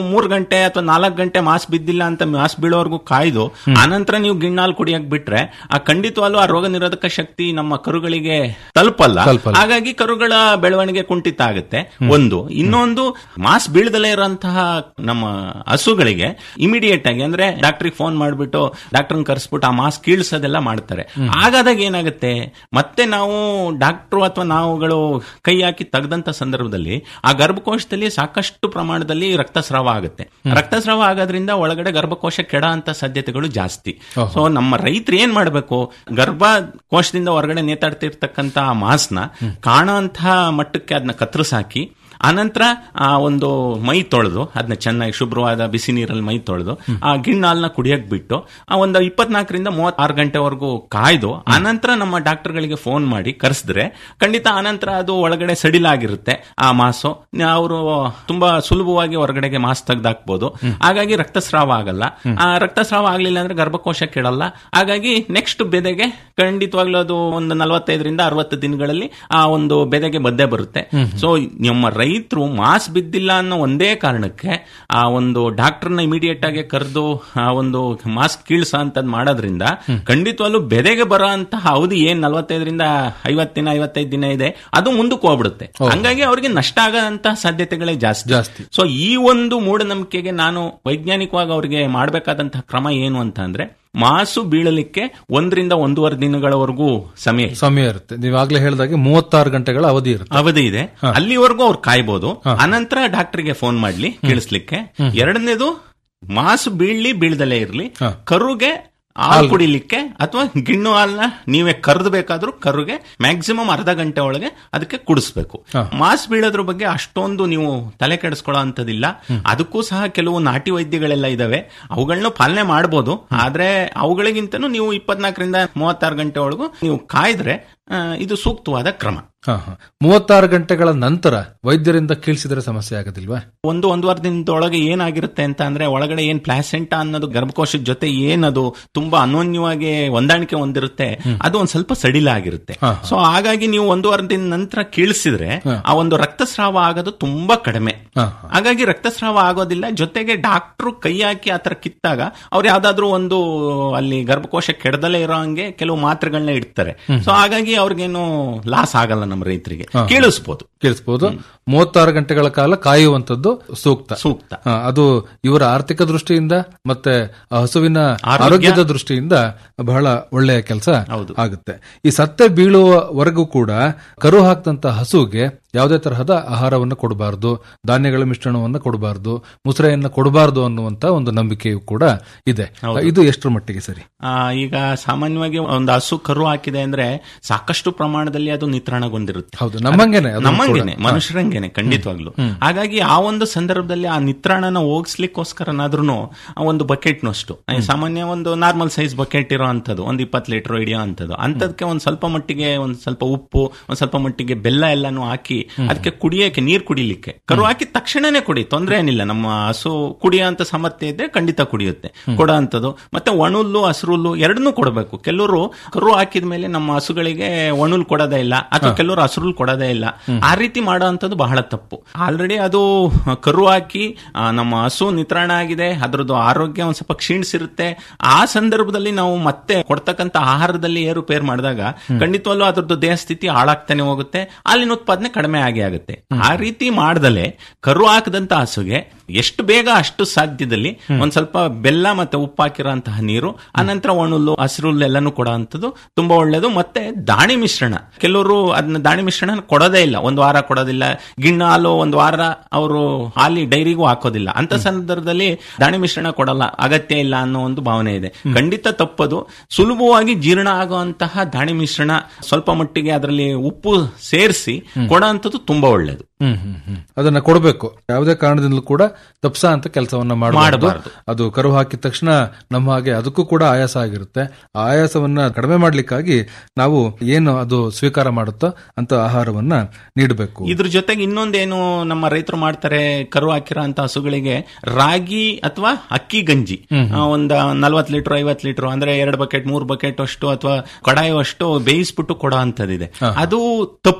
ಮೂರ್ ಗಂಟೆ ಅಥವಾ ನಾಲ್ಕು ಗಂಟೆ ಮಾಸ್ ಬಿದ್ದಿಲ್ಲ ಅಂತ ಮಾಸ್ ಬೀಳೋವರೆಗೂ ಕಾಯ್ದು ಆನಂತರ ನೀವು ಗಿಣ್ಣಾಲ್ ಕುಡಿಯಕ್ ಬಿಟ್ರೆ ಆ ಖಂಡಿತವಾಗ್ಲೂ ಆ ರೋಗ ನಿರೋಧಕ ಶಕ್ತಿ ನಮ್ಮ ಕರುಗಳಿಗೆ ತಲುಪಲ್ಲ ತಲುಪಲ್ಲ. ಹಾಗಾಗಿ ಕರುಗಳ ಬೆಳವಣಿಗೆ ಕುಂಠಿತ ಆಗುತ್ತೆ ಒಂದು ಇನ್ನೊಂದು ಮಾಸ್ ಬೀಳದಲೇ ಇರುವಂತಹ ನಮ್ಮ ಹಸುಗಳಿಗೆ ಇಮಿಡಿಯೇಟ್ ಆಗಿ ಅಂದ್ರೆ ಡಾಕ್ಟರ್ಗೆ ಫೋನ್ ಮಾಡ್ಬಿಟ್ಟು ಡಾಕ್ಟರ್ನ ಕರೆಸ್ಬಿಟ್ಟು ಆ ಮಾಸ್ ಕೀಳ್ಸೋದೆಲ್ಲ ಮಾಡ್ತಾರೆ ಹಾಗಾದಾಗ ಏನಾಗುತ್ತೆ ಮತ್ತೆ ನಾವು ಡಾಕ್ಟ್ರು ಅಥವಾ ನಾವುಗಳು ಕೈ ಹಾಕಿ ತೆಗೆದಂತ ಸಂದರ್ಭದಲ್ಲಿ ಆ ಗರ್ಭಕೋಶದಲ್ಲಿ ಸಾಕಷ್ಟು ಪ್ರಮಾಣದಲ್ಲಿ ರಕ್ತಸ್ರಾವ ಆಗುತ್ತೆ ರಕ್ತಸ್ರಾವ ಆಗೋದ್ರಿಂದ ಒಳಗಡೆ ಗರ್ಭಕೋಶ ಕೆಡ ಅಂತ ಸಾಧ್ಯತೆಗಳು ಜಾಸ್ತಿ ಸೊ ನಮ್ಮ ರೈತರು ಏನ್ ಮಾಡಬೇಕು ಗರ್ಭಕೋಶದಿಂದ ಹೊರಗಡೆ ನೇತಾಡ್ತಿರ್ತಕ್ಕಂತ ಆ ಮಾಸ್ನ ಕಾಣೋಂತಹ ಮಟ್ಟಕ್ಕೆ ಅದನ್ನ ಕತ್ತರಿಸಾಕಿ ಆನಂತರ ಆ ಒಂದು ಮೈ ತೊಳೆದು ಅದನ್ನ ಚೆನ್ನಾಗಿ ಶುಭ್ರವಾದ ಬಿಸಿ ನೀರಲ್ಲಿ ಮೈ ತೊಳೆದು ಆ ಗಿಣ್ಣಾಲ್ನ ಕುಡಿಯಕ್ ಬಿಟ್ಟು ಆ ಒಂದು ಇಪ್ಪತ್ನಾಲ್ಕರಿಂದ ಮೂವತ್ತಾರು ಗಂಟೆವರೆಗೂ ಕಾಯ್ದು ಆನಂತರ ನಮ್ಮ ಡಾಕ್ಟರ್ಗಳಿಗೆ ಫೋನ್ ಮಾಡಿ ಕರೆಸಿದ್ರೆ ಖಂಡಿತ ಆನಂತರ ಅದು ಒಳಗಡೆ ಸಡಿಲಾಗಿರುತ್ತೆ ಆ ಮಾಸು ಅವರು ತುಂಬಾ ಸುಲಭವಾಗಿ ಹೊರಗಡೆಗೆ ಮಾಸ್ ತೆಗ್ದಾಕ್ಬೋದು ಹಾಗಾಗಿ ರಕ್ತಸ್ರಾವ ಆಗಲ್ಲ ಆ ರಕ್ತಸ್ರಾವ ಆಗ್ಲಿಲ್ಲ ಅಂದ್ರೆ ಗರ್ಭಕೋಶ ಕೆಡಲ್ಲ ಹಾಗಾಗಿ ನೆಕ್ಸ್ಟ್ ಬೆದೆಗೆ ಖಂಡಿತವಾಗ್ಲೂ ಅದು ಒಂದು ನಲವತ್ತೈದರಿಂದ ಅರವತ್ತು ದಿನಗಳಲ್ಲಿ ಆ ಒಂದು ಬೆದೆಗೆ ಬದ್ದೇ ಬರುತ್ತೆ ಸೊ ನಮ್ಮ ರೈತರು ಮಾಸ್ ಬಿದ್ದಿಲ್ಲ ಅನ್ನೋ ಒಂದೇ ಕಾರಣಕ್ಕೆ ಆ ಒಂದು ಡಾಕ್ಟರ್ನ ಇಮಿಡಿಯೇಟ್ ಆಗಿ ಕರೆದು ಆ ಒಂದು ಮಾಸ್ಕ್ ಕೀಳ್ಸ ಅಂತದ್ ಮಾಡೋದ್ರಿಂದ ಖಂಡಿತವಾಗ್ಲೂ ಬೆದೆಗೆ ಬರೋ ಅಂತಹ ಅವಧಿ ಏನ್ ನಲವತ್ತೈದರಿಂದ ಐವತ್ತು ದಿನ ಐವತ್ತೈದು ದಿನ ಇದೆ ಅದು ಮುಂದಕ್ಕೆ ಹೋಗ್ಬಿಡುತ್ತೆ ಹಂಗಾಗಿ ಅವ್ರಿಗೆ ನಷ್ಟ ಆಗಂತಹ ಸಾಧ್ಯತೆಗಳೇ ಜಾಸ್ತಿ ಜಾಸ್ತಿ. ಸೊ ಈ ಒಂದು ಮೂಢನಂಬಿಕೆಗೆ ನಾನು ವೈಜ್ಞಾನಿಕವಾಗಿ ಅವ್ರಿಗೆ ಮಾಡಬೇಕಾದಂತಹ ಕ್ರಮ ಏನು ಅಂತ ಅಂದ್ರೆ ಮಾಸು ಬೀಳಲಿಕ್ಕೆ ಒಂದರಿಂದ ಒಂದೂವರೆ ದಿನಗಳವರೆಗೂ ಸಮಯ ಇದೆ. ಸಮಯ ಇರುತ್ತೆ ನೀವಾಗ್ಲೇ ಹೇಳಿದಾಗೆ ಮೂವತ್ತಾರು ಗಂಟೆಗಳ ಅವಧಿ ಇರುತ್ತೆ ಅವಧಿ ಇದೆ ಅಲ್ಲಿವರೆಗೂ ಅವ್ರು ಕಾಯ್ಬೋದು ಅನಂತರ ಡಾಕ್ಟರ್ಗೆ ಫೋನ್ ಮಾಡ್ಲಿ ಕೇಳಿಸ್ಲಿಕ್ಕೆ ಎರಡನೇದು ಮಾಸು ಬೀಳ್ಲಿ ಬೀಳ್ದಲೇ ಇರ್ಲಿ ಕರುಗೆ ಹಾಲು ಕುಡಿಲಿಕ್ಕೆ ಅಥವಾ ಗಿಣ್ಣು ಹಾಲ್ನ ನೀವೇ ಕರೆದು ಬೇಕಾದ್ರೂ ಕರುಗೆ ಮ್ಯಾಕ್ಸಿಮಮ್ ಅರ್ಧ ಗಂಟೆ ಒಳಗೆ ಅದಕ್ಕೆ ಕುಡಿಸ್ಬೇಕು ಮಾಸ್ ಬೀಳೋದ್ರ ಬಗ್ಗೆ ಅಷ್ಟೊಂದು ನೀವು ತಲೆ ಕೆಡಿಸ್ಕೊಳ್ಳೋ ಅಂತದಿಲ್ಲ ಅದಕ್ಕೂ ಸಹ ಕೆಲವು ನಾಟಿ ವೈದ್ಯಗಳೆಲ್ಲ ಇದಾವೆ ಅವುಗಳನ್ನ ಪಾಲನೆ ಮಾಡ್ಬೋದು ಆದ್ರೆ ಅವುಗಳಿಗಿಂತನೂ ನೀವು ಇಪ್ಪತ್ನಾಲ್ಕರಿಂದ ಮೂವತ್ತಾರು ಗಂಟೆ ಒಳಗೂ ನೀವು ಕಾಯ್ದ್ರೆ ಆ, ಇದು ಸೂಕ್ತವಾದ ಕ್ರಮ ಹಾ ಹಾ ಮೂವತ್ತಾರು ಗಂಟೆಗಳ ನಂತರ ವೈದ್ಯರಿಂದ ಕೀಳ್ಸಿದ್ರೆ ಸಮಸ್ಯೆ ಆಗೋದಿಲ್ವಾ ಒಂದು ಒಂದೂವರೆ ದಿನದೊಳಗೆ ಏನಾಗಿರುತ್ತೆ ಅಂತ ಅಂದ್ರೆ ಒಳಗಡೆ ಏನ್ ಪ್ಲಾಸೆಂಟಾ ಅನ್ನೋದು ಗರ್ಭಕೋಶದ ಜೊತೆ ಏನದು ತುಂಬಾ ಅನೋನ್ಯವಾಗಿ ಹೊಂದಾಣಿಕೆ ಹೊಂದಿರುತ್ತೆ ಅದು ಒಂದ್ ಸ್ವಲ್ಪ ಸಡಿಲ ಆಗಿರುತ್ತೆ ಸೊ ಹಾಗಾಗಿ ನೀವು ಒಂದೂವರೆ ದಿನ ನಂತರ ಕೀಳಿಸಿದ್ರೆ ಆ ಒಂದು ರಕ್ತಸ್ರಾವ ಆಗೋದು ತುಂಬಾ ಕಡಿಮೆ ಹಾ, ಹಾಗಾಗಿ ರಕ್ತಸ್ರಾವ ಆಗೋದಿಲ್ಲ ಜೊತೆಗೆ ಡಾಕ್ಟ್ರು ಕೈ ಹಾಕಿ ಆತರ ಕಿತ್ತಾಗ ಅವ್ರು ಯಾವ್ದಾದ್ರು ಒಂದು ಅಲ್ಲಿ ಗರ್ಭಕೋಶ ಕೆಡದಲೇ ಇರೋ ಹಂಗೆ ಕೆಲವು ಮಾತ್ರೆಗಳನ್ನ ಇಡ್ತಾರೆ ಸೊ ಹಾಗಾಗಿ ಅವ್ರಿಗೇನು ಲಾಸ್ ಆಗಲ್ಲ ನಮ್ಮ ರೈತರಿಗೆ ಕೇಳಿಸ್ಬೋದು ಕೇಳಿಸ್ಬೋದು ಮೂವತ್ತಾರು ಗಂಟೆಗಳ ಕಾಲ ಕಾಯುವಂತದ್ದು ಸೂಕ್ತ ಸೂಕ್ತ ಹಾ, ಅದು ಇವರ ಆರ್ಥಿಕ ದೃಷ್ಟಿಯಿಂದ ಮತ್ತೆ ಆ ಹಸುವಿನ ಆರೋಗ್ಯ. ಆರೋಗ್ಯದ ದೃಷ್ಟಿಯಿಂದ ಬಹಳ ಒಳ್ಳೆಯ ಕೆಲಸ ಹೌದು. ಆಗುತ್ತೆ ಈ ಸತ್ತೆ ಬೀಳುವವರೆಗೂ ಕೂಡ ಕರು ಹಾಕ್ದಂತ ಹಸುಗೆ ಯಾವುದೇ ತರಹದ ಆಹಾರವನ್ನು ಕೊಡಬಾರದು ಧಾನ್ಯಗಳ ಮಿಶ್ರಣವನ್ನು ಕೊಡಬಾರದು ಮುಸರೆಯನ್ನ ಕೊಡಬಾರದು ಅನ್ನುವಂತ ಒಂದು ನಂಬಿಕೆಯು ಕೂಡ ಇದೆ ಇದು ಎಷ್ಟರ ಮಟ್ಟಿಗೆ ಸರಿ ಆ, ಈಗ ಸಾಮಾನ್ಯವಾಗಿ ಒಂದು ಹಸು ಕರು ಹಾಕಿದೆ ಅಂದ್ರೆ ಸಾಕಷ್ಟು ಪ್ರಮಾಣದಲ್ಲಿ ಅದು ನಿತ್ರಾಣಗೊಂಡಿರುತ್ತೆ ಹೌದು ನಮ್ಮಂಗೆನೆ ಅದು ನಮ್ಮಂಗೆನೆ ಮನುಷ್ಯರಂಗೆನೆ ಖಂಡಿತವಾಗ್ಲು ಹಾಗಾಗಿ ಆ ಒಂದು ಸಂದರ್ಭದಲ್ಲಿ ಆ ನಿತ್ರಾಣನ ಹೋಗಿಸ್ಲಿಕ್ಕೋಸ್ಕರನಾದ್ರೂ ಒಂದು ಬಕೆಟ್ ನಷ್ಟು ಸಾಮಾನ್ಯ ಒಂದು ನಾರ್ಮಲ್ ಸೈಜ್ ಬಕೆಟ್ ಇರೋ ಅಂತದ್ದು ಒಂದು ಇಪ್ಪತ್ತು ಲೀಟರ್ ಹಿಡಿಯೋ ಅಂತದ್ದು ಅಂತದಕ್ಕೆ ಒಂದ್ ಸ್ವಲ್ಪ ಮಟ್ಟಿಗೆ ಒಂದ್ ಸ್ವಲ್ಪ ಉಪ್ಪು ಒಂದ್ ಸ್ವಲ್ಪ ಮಟ್ಟಿಗೆ ಬೆಲ್ಲ ಎಲ್ಲಾನು ಹಾಕಿ ಅದಕ್ಕೆ ಕುಡಿಯಕ್ಕೆ ನೀರ್ ಕುಡಿಲಿಕ್ಕೆ ಕರು ಹಾಕಿ ತಕ್ಷಣನೇ ಕುಡಿ ತೊಂದ್ರೆ ಏನಿಲ್ಲ ನಮ್ಮ ಹಸು ಕುಡಿಯೋ ಅಂತ ಸಾಮರ್ಥ್ಯ ಇದ್ರೆ ಖಂಡಿತ ಕುಡಿಯುತ್ತೆ ಕೊಡೋ ಅಂತದ್ದು ಮತ್ತೆ ಒಣುಲ್ಲು ಹಸಿರುಲ್ಲು ಎರಡನ್ನೂ ಕೊಡಬೇಕು ಕೆಲವರು ಕರು ಹಾಕಿದ ಮೇಲೆ ನಮ್ಮ ಹಸುಗಳಿಗೆ ಒಣುಲ್ ಕೊಡೋದೇ ಇಲ್ಲ ಅಥವಾ ಕೆಲವರು ಹಸಿರುಲ್ ಕೊಡೋದೇ ಇಲ್ಲ ಆ ರೀತಿ ಮಾಡೋ ಅಂತದ್ದು ಬಹಳ ತಪ್ಪು ಆಲ್ರೆಡಿ ಅದು ಕರು ಹಾಕಿ ಆ, ನಮ್ಮ ಹಸು ನಿತ್ರಾಣ ಆಗಿದೆ ಅದ್ರದ್ದು ಆರೋಗ್ಯ ಒಂದ್ ಸ್ವಲ್ಪ ಕ್ಷೀಣಿಸಿರುತ್ತೆ ಆ ಸಂದರ್ಭದಲ್ಲಿ ನಾವು ಮತ್ತೆ ಕೊಡ್ತಕ್ಕಂತ ಆಹಾರದಲ್ಲಿ ಏರುಪೇರು ಮಾಡಿದಾಗ ಖಂಡಿತವಲ್ಲೂ ಅದ್ರದ್ದು ದೇಹ ಸ್ಥಿತಿ ಹಾಳಾಗ್ತಾನೆ ಹೋಗುತ್ತೆ ಹಾಲಿನ ಉತ್ಪಾದನೆ ಕಡಿಮೆ ಆಗಿ ಆಗುತ್ತೆ ಆ ರೀತಿ ಮಾಡ್ದಲೆ ಕರು ಹಾಕದಂತ ಹಸುಗೆ ಎಷ್ಟು ಬೇಗ ಅಷ್ಟು ಸಾಧ್ಯದಲ್ಲಿ ಒಂದ್ ಸ್ವಲ್ಪ ಬೆಲ್ಲ ಮತ್ತೆ ಉಪ್ಪು ಹಾಕಿರೋಂತಹ ನೀರು ಅನಂತರ ಒಣುಲ್ಲು ಹಸಿರುಲ್ಲು ಎಲ್ಲಾನು ಕೊಡೋ ಅಂತದ್ದು ತುಂಬಾ ಒಳ್ಳೇದು ಮತ್ತೆ ದಾಣಿ ಮಿಶ್ರಣ ಕೆಲವರು ಅದನ್ನ ದಾಣಿ ಮಿಶ್ರಣ ಕೊಡೋದೇ ಇಲ್ಲ ಒಂದು ವಾರ ಕೊಡೋದಿಲ್ಲ ಗಿಣ್ಣ ಹಾಲು ಒಂದು ವಾರ ಅವರು ಹಾಲಿ ಡೈರಿಗೂ ಹಾಕೋದಿಲ್ಲ ಅಂತ ಸಂದರ್ಭದಲ್ಲಿ ದಾಣಿ ಮಿಶ್ರಣ ಕೊಡಲ್ಲ ಅಗತ್ಯ ಇಲ್ಲ ಅನ್ನೋ ಒಂದು ಭಾವನೆ ಇದೆ ಖಂಡಿತ ತಪ್ಪದು ಸುಲಭವಾಗಿ ಜೀರ್ಣ ಆಗುವಂತಹ ದಾಣಿ ಮಿಶ್ರಣ ಸ್ವಲ್ಪ ಮಟ್ಟಿಗೆ ಅದರಲ್ಲಿ ಉಪ್ಪು ಸೇರಿಸಿ ಕೊಡೋ ಅಂತದ್ದು ತುಂಬಾ ಒಳ್ಳೇದು ಹ್ಮ್ ಹ್ಮ್ ಹ್ಮ್ ಅದನ್ನ ಕೊಡಬೇಕು ಯಾವುದೇ ಕಾರಣದಿಂದಲೂ ಕೂಡ ತಪ್ಸ ಅಂತ ಕೆಲಸವನ್ನ ಮಾಡಬಾರದು ಮಾಡ್ಬಾರ್ದು. ಅದು ಕರು ಹಾಕಿದ ತಕ್ಷಣ ನಮ್ಮ ಹಾಗೆ ಅದಕ್ಕೂ ಕೂಡ ಆಯಾಸ ಆಗಿರುತ್ತೆ ಆ ಆಯಾಸವನ್ನ ಕಡಿಮೆ ಮಾಡ್ಲಿಕ್ಕಾಗಿ ನಾವು ಏನು ಅದು ಸ್ವೀಕಾರ ಮಾಡುತ್ತೋ ಅಂತ ಆಹಾರವನ್ನ ನೀಡಬೇಕು ಇದ್ರ ಜೊತೆಗೆ ಇನ್ನೊಂದೇನು ನಮ್ಮ ರೈತರು ಮಾಡ್ತಾರೆ ಕರು ಹಾಕಿರೋ ಅಂತ ಹಸುಗಳಿಗೆ ರಾಗಿ ಅಥವಾ ಅಕ್ಕಿ ಗಂಜಿ ಆ, ಒಂದ್ ನಲ್ವತ್ ಲೀಟರ್ ಐವತ್ ಲೀಟರ್ ಅಂದ್ರೆ ಎರಡು ಬಕೆಟ್ ಮೂರ್ ಬಕೆಟ್ ಅಷ್ಟು ಅಥವಾ ಕಡಾಯಿ ಅಷ್ಟು ಬೇಯಿಸ್ಬಿಟ್ಟು ಕೊಡೋ ಅಂತದಿದೆ ಅದು ತಪ್ಪು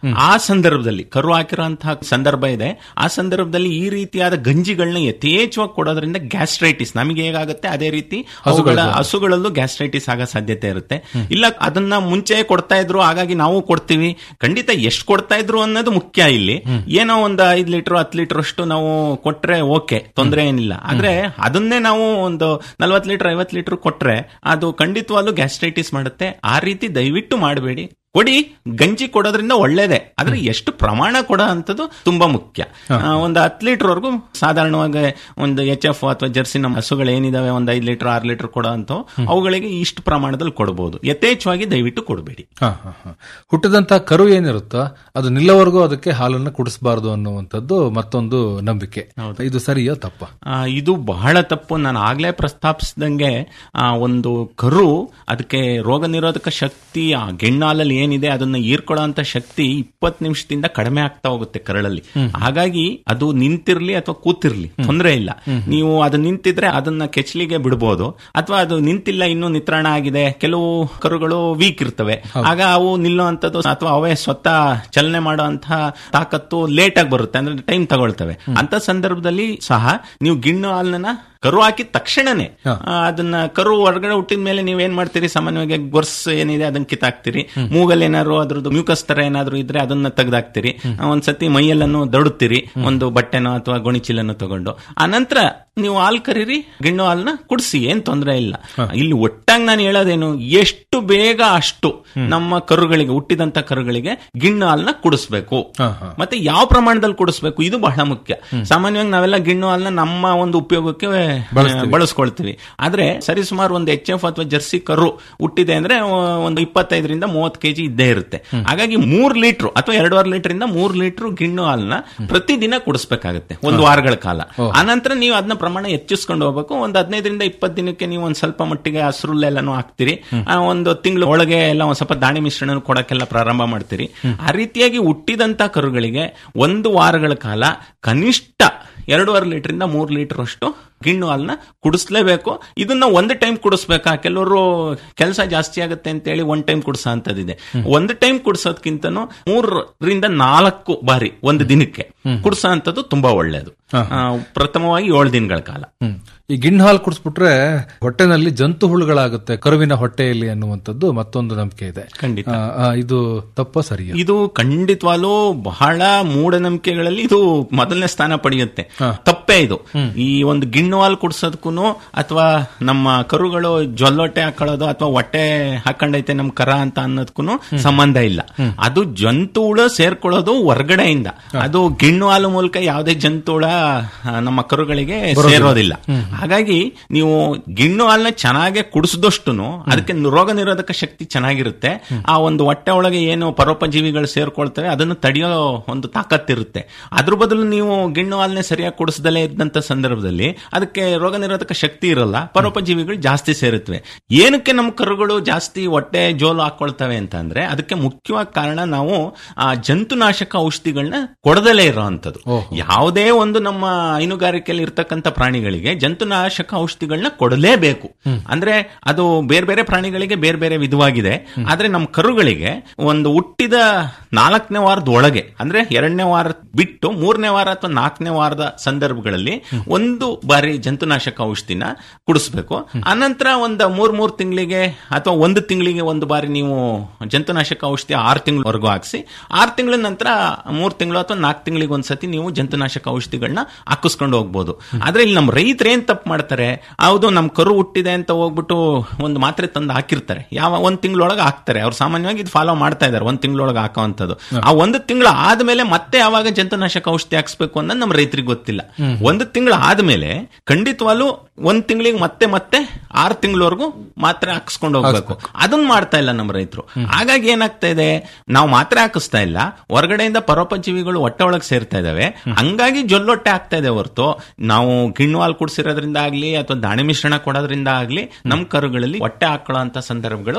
ಆ ಸಂದರ್ಭದಲ್ಲಿ ಕರು ಹಾಕಿರುವಂತಹ ಸಂದರ್ಭ ಇದೆ ಆ ಸಂದರ್ಭದಲ್ಲಿ ಈ ರೀತಿಯಾದ ಗಂಜಿಗಳನ್ನ ಯಥೇಚ್ಛವಾಗಿ ಕೊಡೋದ್ರಿಂದ ಗ್ಯಾಸ್ಟ್ರೈಟಿಸ್ ನಮಗೆ ಹೇಗಾಗುತ್ತೆ ಅದೇ ರೀತಿ ಅವುಗಳ ಹಸುಗಳಲ್ಲೂ ಗ್ಯಾಸ್ಟ್ರೈಟಿಸ್ ಆಗೋ ಸಾಧ್ಯತೆ ಇರುತ್ತೆ ಇಲ್ಲ ಅದನ್ನ ಮುಂಚೆ ಕೊಡ್ತಾ ಇದ್ರು ಹಾಗಾಗಿ ನಾವು ಕೊಡ್ತೀವಿ ಖಂಡಿತ ಎಷ್ಟು ಕೊಡ್ತಾ ಇದ್ರು ಅನ್ನೋದು ಮುಖ್ಯ ಇಲ್ಲಿ ಏನೋ ಒಂದು ಐದ್ ಲೀಟರ್ ಹತ್ತು ಲೀಟರ್ ಅಷ್ಟು ನಾವು ಕೊಟ್ರೆ ಓಕೆ ತೊಂದರೆ ಏನಿಲ್ಲ ಆದ್ರೆ ಅದನ್ನೇ ನಾವು ಒಂದು ನಲ್ವತ್ತು ಲೀಟರ್ ಐವತ್ತು ಲೀಟರ್ ಕೊಟ್ರೆ ಅದು ಖಂಡಿತವಾಗ್ಲೂ ಗ್ಯಾಸ್ಟ್ರೈಟಿಸ್ ಮಾಡುತ್ತೆ ಆ ರೀತಿ ದಯವಿಟ್ಟು ಮಾಡಬೇಡಿ ಕೊಡಿ ಗಂಜಿ ಕೊಡೋದ್ರಿಂದ ಒಳ್ಳೇದೇ ಆದ್ರೆ ಎಷ್ಟು ಪ್ರಮಾಣ ಕೊಡೋ ಅಂತದ್ದು ತುಂಬಾ ಮುಖ್ಯ ಆ, ಒಂದು ಹತ್ತು ಲೀಟರ್ ವರೆಗೂ ಸಾಧಾರಣವಾಗಿ ಒಂದು ಎಚ್ ಎಫ್ ಅಥವಾ ಜರ್ಸಿ ನಮ್ಮ ಹಸುಗಳು ಏನಿದಾವೆ ಒಂದು ಐದು ಲೀಟರ್ ಆರು ಲೀಟರ್ ಕೊಡೋ ಅಂತ ಅವುಗಳಿಗೆ ಇಷ್ಟು ಪ್ರಮಾಣದಲ್ಲಿ ಕೊಡಬಹುದು ಯಥೇಚ್ಛವಾಗಿ ದಯವಿಟ್ಟು ಕೊಡಬೇಡಿ ಹಾ, ಹಾ, ಹಾ. ಹುಟ್ಟಿದಂತ ಕರು ಏನಿರುತ್ತೋ ಅದು ನಿಲ್ಲವರೆಗೂ ಅದಕ್ಕೆ ಹಾಲನ್ನು ಕುಡಿಸಬಾರದು ಅನ್ನುವಂಥದ್ದು ಮತ್ತೊಂದು ನಂಬಿಕೆ ಇದು ಸರಿಯೋ ತಪ್ಪ ಆ, ಇದು ಬಹಳ ತಪ್ಪು ನಾನು ಆಗ್ಲೇ ಪ್ರಸ್ತಾಪಿಸಿದಂಗೆ ಆ, ಒಂದು ಕರು ಅದಕ್ಕೆ ರೋಗ ನಿರೋಧಕ ಶಕ್ತಿ ಆ ಗೆಣ್ಣಾಲಲ್ಲಿ ಏನಿದೆ ಅದನ್ನ ಹೀರ್ಕೊಳ್ಳೋ ಅಂತ ಶಕ್ತಿ ಇಪ್ಪತ್ತು ನಿಮಿಷದಿಂದ ಕಡಿಮೆ ಆಗ್ತಾ ಹೋಗುತ್ತೆ ಕರಳಲ್ಲಿ ಹಾಗಾಗಿ ಅದು ನಿಂತಿರ್ಲಿ ಅಥವಾ ಕೂತಿರ್ಲಿ ತೊಂದರೆ ಇಲ್ಲ ನೀವು ಅದು ನಿಂತಿದ್ರೆ ಅದನ್ನ ಕೆಚ್ಚಲಿಗೆ ಬಿಡಬಹುದು ಅಥವಾ ಅದು ನಿಂತಿಲ್ಲ ಇನ್ನೂ ನಿತ್ರಾಣ ಆಗಿದೆ ಕೆಲವು ಕರುಗಳು ವೀಕ್ ಇರ್ತವೆ ಆಗ ಅವು ನಿಲ್ಲುವಂಥದ್ದು ಅಥವಾ ಅವೇ ಸ್ವತಃ ಚಲನೆ ಮಾಡುವಂತಹ ತಾಕತ್ತು ಲೇಟ್ ಆಗಿ ಬರುತ್ತೆ ಅಂದ್ರೆ ಟೈಮ್ ತಗೊಳ್ತವೆ ಅಂತ ಸಂದರ್ಭದಲ್ಲಿ ಸಹ ನೀವು ಗಿಣ್ಣು ಹಾಲನ್ನ ಕರು ಹಾಕಿದ ತಕ್ಷಣನೇ ಆ, ಅದನ್ನ ಕರು ಹೊರಗಡೆ ಹುಟ್ಟಿದ ಮೇಲೆ ನೀವ್ ಏನ್ ಮಾಡ್ತೀರಿ ಸಾಮಾನ್ಯವಾಗಿ ಗೊರ್ಸ್ ಏನಿದೆ ಅದನ್ನ ಕಿತ್ತಾಕ್ತಿರಿ ಮೂಗಲ್ ಏನಾದ್ರು ಅದ್ರದ್ದು ಮ್ಯೂಕಸ್ ತರ ಏನಾದ್ರು ಇದ್ರೆ ಅದನ್ನ ತೆಗ್ದಾಕ್ತಿರಿ ಆ, ಒಂದ್ಸತಿ ಮೈಯಲ್ಲನ್ನು ದಡುತ್ತೀರಿ ಒಂದು ಬಟ್ಟೆನೋ ಅಥವಾ ಗೋಣಿಚೀಲನ್ನು ತಗೊಂಡು ಆನಂತರ ನೀವು ಹಾಲ್ ಕರೀರಿ ಗಿಣ್ಣು ಹಾಲ್ನ ಕುಡಿಸಿ ಏನ್ ತೊಂದರೆ ಇಲ್ಲ ಇಲ್ಲಿ ಒಟ್ಟಾಗಿ ನಾನು ಹೇಳೋದೇನು ಎಷ್ಟು ಬೇಗ ಅಷ್ಟು ನಮ್ಮ ಕರುಗಳಿಗೆ ಹುಟ್ಟಿದಂತ ಕರುಗಳಿಗೆ ಗಿಣ್ಣು ಹಾಲ್ನ ಕುಡಿಸ್ಬೇಕು ಮತ್ತೆ ಯಾವ ಪ್ರಮಾಣದಲ್ಲಿ ಕುಡಿಸ್ಬೇಕು ಇದು ಬಹಳ ಮುಖ್ಯ ಸಾಮಾನ್ಯವಾಗಿ ನಾವೆಲ್ಲ ಗಿಣ್ಣು ಹಾಲ್ನ ನಮ್ಮ ಒಂದು ಉಪಯೋಗಕ್ಕೆ ಬಳಸ್ಕೊಳ್ತೀವಿ ಆದ್ರೆ ಸರಿಸುಮಾರು ಒಂದು ಎಚ್ ಎಫ್ ಅಥವಾ ಜರ್ಸಿ ಕರು ಹುಟ್ಟಿದೆ ಅಂದ್ರೆ ಆ, ಒಂದು ಇಪ್ಪತ್ತೈದರಿಂದ ಮೂವತ್ತು ಕೆಜಿ ಇದ್ದೇ ಇರುತ್ತೆ ಹಾಗಾಗಿ ಮೂರ್ ಲೀಟರ್ ಅಥವಾ ಎರಡೂವರೆ ಲೀಟರ್ ಇಂದ ಮೂರ್ ಲೀಟರ್ ಗಿಣ್ಣು ಹಾಲ್ನ ಪ್ರತಿದಿನ ಕುಡಿಸ್ಬೇಕಾಗುತ್ತೆ ಒಂದು ವಾರಗಳ ಕಾಲ ಆನಂತರ ನೀವು ಅದನ್ನ ಪ್ರಮಾಣ ಹೆಚ್ಚಿಸ್ಕೊಂಡು ಹೋಗ್ಬೇಕು ಒಂದು ಹದಿನೈದರಿಂದ ಇಪ್ಪತ್ತು ದಿನಕ್ಕೆ ನೀವು ಒಂದ್ ಸ್ವಲ್ಪ ಮಟ್ಟಿಗೆ ಹಸ್ರುಲ್ಲೆಲ್ಲಾನು ಹಾಕ್ತಿರಿ ಆ, ಒಂದು ತಿಂಗಳು ಒಳಗೆ ಎಲ್ಲ ಒಂದ್ ಸ್ವಲ್ಪ ದಾಣಿ ಮಿಶ್ರಣ ಕೊಡಕ್ಕೆಲ್ಲ ಪ್ರಾರಂಭ ಮಾಡ್ತೀರಿ ಆ ರೀತಿಯಾಗಿ ಹುಟ್ಟಿದಂತ ಕರುಗಳಿಗೆ ಒಂದು ವಾರಗಳ ಕಾಲ ಕನಿಷ್ಠ ಎರಡೂವರೆ ಲೀಟರ್ ಇಂದ ಮೂರ್ ಲೀಟರ್ ಅಷ್ಟು ಗಿಣ್ಣು ಹಾಲನ್ನ ಕುಡಿಸ್ಲೇಬೇಕು ಇದನ್ನ ಒಂದು ಟೈಮ್ ಕುಡಿಸ್ಬೇಕಾ ಕೆಲವರು ಕೆಲಸ ಜಾಸ್ತಿ ಆಗುತ್ತೆ ಅಂತ ಹೇಳಿ ಒನ್ ಟೈಮ್ ಕುಡಿಸೋ ಅಂತದಿದೆ ಒಂದು ಟೈಮ್ ಕುಡಿಸೋದ್ಕಿಂತನೂ ಮೂರರಿಂದ ನಾಲ್ಕು ಬಾರಿ ಒಂದು ದಿನಕ್ಕೆ ಕುಡಿಸೋ ಅಂತದ್ದು ತುಂಬಾ ಒಳ್ಳೆಯದು ಆ, ಪ್ರಥಮವಾಗಿ ಏಳು ದಿನಗಳ ಕಾಲ ಹ್ಮ್. ಈ ಗಿಣ್ಣು ಹಾಲು ಕುಡಿಸ್ಬಿಟ್ರೆ ಹೊಟ್ಟೆನಲ್ಲಿ ಜಂತು ಹುಳುಗಳಾಗುತ್ತೆ ಕರುವಿನ ಹೊಟ್ಟೆಯಲ್ಲಿ ಅನ್ನುವಂಥದ್ದು ಮತ್ತೊಂದು ನಂಬಿಕೆ ಇದೆ ಖಂಡಿತ. ಆ, ಆ, ಇದು ತಪ್ಪ ಸರಿಯಾ ಇದು ಖಂಡಿತವಾಗ್ಲೂ ಬಹಳ ಮೂಢನಂಬಿಕೆಗಳಲ್ಲಿ ಇದು ಮೊದಲನೇ ಸ್ಥಾನ ಪಡೆಯುತ್ತೆ ತಪ್ಪೇ ಇದು ಈ ಒಂದು ಗಿಣ್ಣು ಹಾಲು ಕುಡ್ಸೋದಕ್ಕೂ ಅಥವಾ ನಮ್ಮ ಕರುಗಳು ಜೊಲ್ಲೊಟ್ಟೆ ಹಾಕೊಳ್ಳೋದು ಅಥವಾ ಹೊಟ್ಟೆ ಹಾಕೊಂಡೈತೆ ನಮ್ ಕರ ಅಂತ ಅನ್ನೋದಕ್ಕೂ ಸಂಬಂಧ ಇಲ್ಲ ಅದು ಜಂತುಹುಳ ಸೇರ್ಕೊಳ್ಳೋದು ಹೊರಗಡೆಯಿಂದ ಅದು ಗಿಣ್ಣು ಹಾಲು ಮೂಲಕ ಯಾವುದೇ ಜಂತುಹುಳ ಆ, ನಮ್ಮ ಕರುಗಳಿಗೆ ಸೇರೋದಿಲ್ಲ ಹಾಗಾಗಿ ನೀವು ಗಿಣ್ಣು ಹಾಲನ್ನ ಚೆನ್ನಾಗಿ ಕುಡಿಸಿದಷ್ಟು ಅದಕ್ಕೆ ರೋಗ ನಿರೋಧಕ ಶಕ್ತಿ ಚೆನ್ನಾಗಿರುತ್ತೆ ಆ ಒಂದು ಹೊಟ್ಟೆ ಒಳಗೆ ಏನು ಪರೋಪಜೀವಿಗಳು ಸೇರ್ಕೊಳ್ತವೆ ಅದನ್ನು ತಡೆಯೋ ಒಂದು ತಾಕತ್ತಿರುತ್ತೆ ಅದ್ರ ಬದಲು ನೀವು ಗಿಣ್ಣು ಹಾಲನ್ನೇ ಸರಿಯಾಗಿ ಕುಡಿಸದಲೇ ಇದ್ದಂತ ಸಂದರ್ಭದಲ್ಲಿ ಅದಕ್ಕೆ ರೋಗ ನಿರೋಧಕ ಶಕ್ತಿ ಇರಲ್ಲ ಪರೋಪಜೀವಿಗಳು ಜಾಸ್ತಿ ಸೇರುತ್ತವೆ ಏನಕ್ಕೆ ನಮ್ಮ ಕರುಗಳು ಜಾಸ್ತಿ ಹೊಟ್ಟೆ ಜೋಲು ಹಾಕೊಳ್ತವೆ ಅಂತ ಅಂದ್ರೆ ಅದಕ್ಕೆ ಮುಖ್ಯವಾಗಿ ಕಾರಣ ನಾವು ಆ ಜಂತುನಾಶಕ ಔಷಧಿಗಳನ್ನ ಕೊಡದಲೇ ಇರೋವಂಥದ್ದು ಯಾವುದೇ ಒಂದು ನಮ್ಮ ಹೈನುಗಾರಿಕೆಯಲ್ಲಿ ಇರ್ತಕ್ಕಂಥ ಪ್ರಾಣಿಗಳಿಗೆ ಜಂತುನಾಶಕ ಔಷಧಿಗಳನ್ನ ಕೊಡಲೇಬೇಕು ಅಂದ್ರೆ ಅದು ಬೇರೆ ಬೇರೆ ಪ್ರಾಣಿಗಳಿಗೆ ಬೇರೆ ಬೇರೆ ವಿಧವಾಗಿದೆ ಆದ್ರೆ ನಮ್ಮ ಕರುಗಳಿಗೆ ಒಂದು ಹುಟ್ಟಿದ ನಾಲ್ಕನೇ ವಾರದ ಒಳಗೆ ಅಂದ್ರೆ ಎರಡನೇ ವಾರ ಬಿಟ್ಟು ಮೂರನೇ ವಾರ ಅಥವಾ ನಾಲ್ಕನೇ ವಾರದ ಸಂದರ್ಭಗಳಲ್ಲಿ ಒಂದು ಬಾರಿ ಜಂತುನಾಶಕ ಔಷಧಿನ ಕುಡಿಸ್ಬೇಕು ಅನಂತರ ಒಂದು ಮೂರ್ ಮೂರ್ ತಿಂಗಳಿಗೆ ಅಥವಾ ಒಂದು ತಿಂಗಳಿಗೆ ಒಂದು ಬಾರಿ ನೀವು ಜಂತುನಾಶಕ ಔಷಧಿ ಆರು ತಿಂಗಳವರೆಗೂ ಹಾಕ್ಸಿ ಆರು ತಿಂಗಳ ನಂತರ ಮೂರ್ ತಿಂಗಳು ಅಥವಾ ನಾಲ್ಕು ತಿಂಗಳಿಗೆ ಒಂದ್ಸತಿ ನೀವು ಜಂತುನಾಶಕ ಔಷಧಿಗಳನ್ನ ಹಾಕಿಸ್ಕೊಂಡು ಹೋಗ್ಬೋದು ಆದ್ರೆ ಇಲ್ಲಿ ನಮ್ಮ ರೈತರು ಏನ್ ತಪ್ಪು ಮಾಡ್ತಾರೆ ಹೌದು ನಮ್ ಕರು ಹುಟ್ಟಿದೆ ಅಂತ ಹೋಗ್ಬಿಟ್ಟು ಒಂದು ಮಾತ್ರೆ ತಂದು ಹಾಕಿರ್ತಾರೆ ಯಾವ ಒಂದ್ ತಿಂಗಳೊಳಗೆ ಹಾಕ್ತಾರೆ ಅವ್ರು ಸಾಮಾನ್ಯವಾಗಿ ಇದು ಫಾಲೋ ಮಾಡ್ತಾ ಇದ್ದಾರೆ ಒಂದ್ ತಿಂಗಳೊಳಗೆ ಹಾಕೋವಂಥದ್ದು ಆ ಒಂದು ತಿಂಗಳು ಆದ್ಮೇಲೆ ಮತ್ತೆ ಯಾವಾಗ ಜಂತುನಾಶಕ ಔಷಧಿ ಹಾಕ್ಸ್ಬೇಕು ಅನ್ನೋದು ನಮ್ಮ ರೈತರಿಗೆ ಗೊತ್ತಿಲ್ಲ ಒಂದು ತಿಂಗಳು ಆದ್ಮೇಲೆ ಖಂಡಿತವಾಗ್ಲೂ ಒಂದ್ ತಿಂಗಳಿಗೆ ಮತ್ತೆ ಮತ್ತೆ ಆರು ತಿಂಗಳವರೆಗೂ ಮಾತ್ರೆ ಹಾಕಿಸ್ಕೊಂಡು ಹೋಗ್ಬೇಕು ಅದನ್ನ ಮಾಡ್ತಾ ಇಲ್ಲ ನಮ್ಮ ರೈತರು ಹಾಗಾಗಿ ಏನಾಗ್ತಾ ಇದೆ ನಾವು ಮಾತ್ರೆ ಹಾಕಿಸ್ತಾ ಇಲ್ಲ ಹೊರಗಡೆಯಿಂದ ಪರೋಪಜೀವಿಗಳು ಹೊಟ್ಟೆ ಒಳಗೆ ಸೇರ್ತಾ ಇದಾವೆ ಹಂಗಾಗಿ ಜೊಲ್ಲೊಟ್ಟೆ ಆಗ್ತಾ ಇದೆ ಹೊರತು ನಾವು ಗಿಣ್ಣು ಹಾಲು ಕುಡಿಸಿರೋದ್ರಿಂದ ಆಗ್ಲಿ ಅಥವಾ ದಾಣಿ ಮಿಶ್ರಣ ಕೊಡೋದ್ರಿಂದ ಆಗ್ಲಿ ನಮ್ ಕರುಗಳಲ್ಲಿ ಹೊಟ್ಟೆ ಹಾಕೊಳ್ಳೋ ಅಂತ ಸಂದರ್ಭಗಳು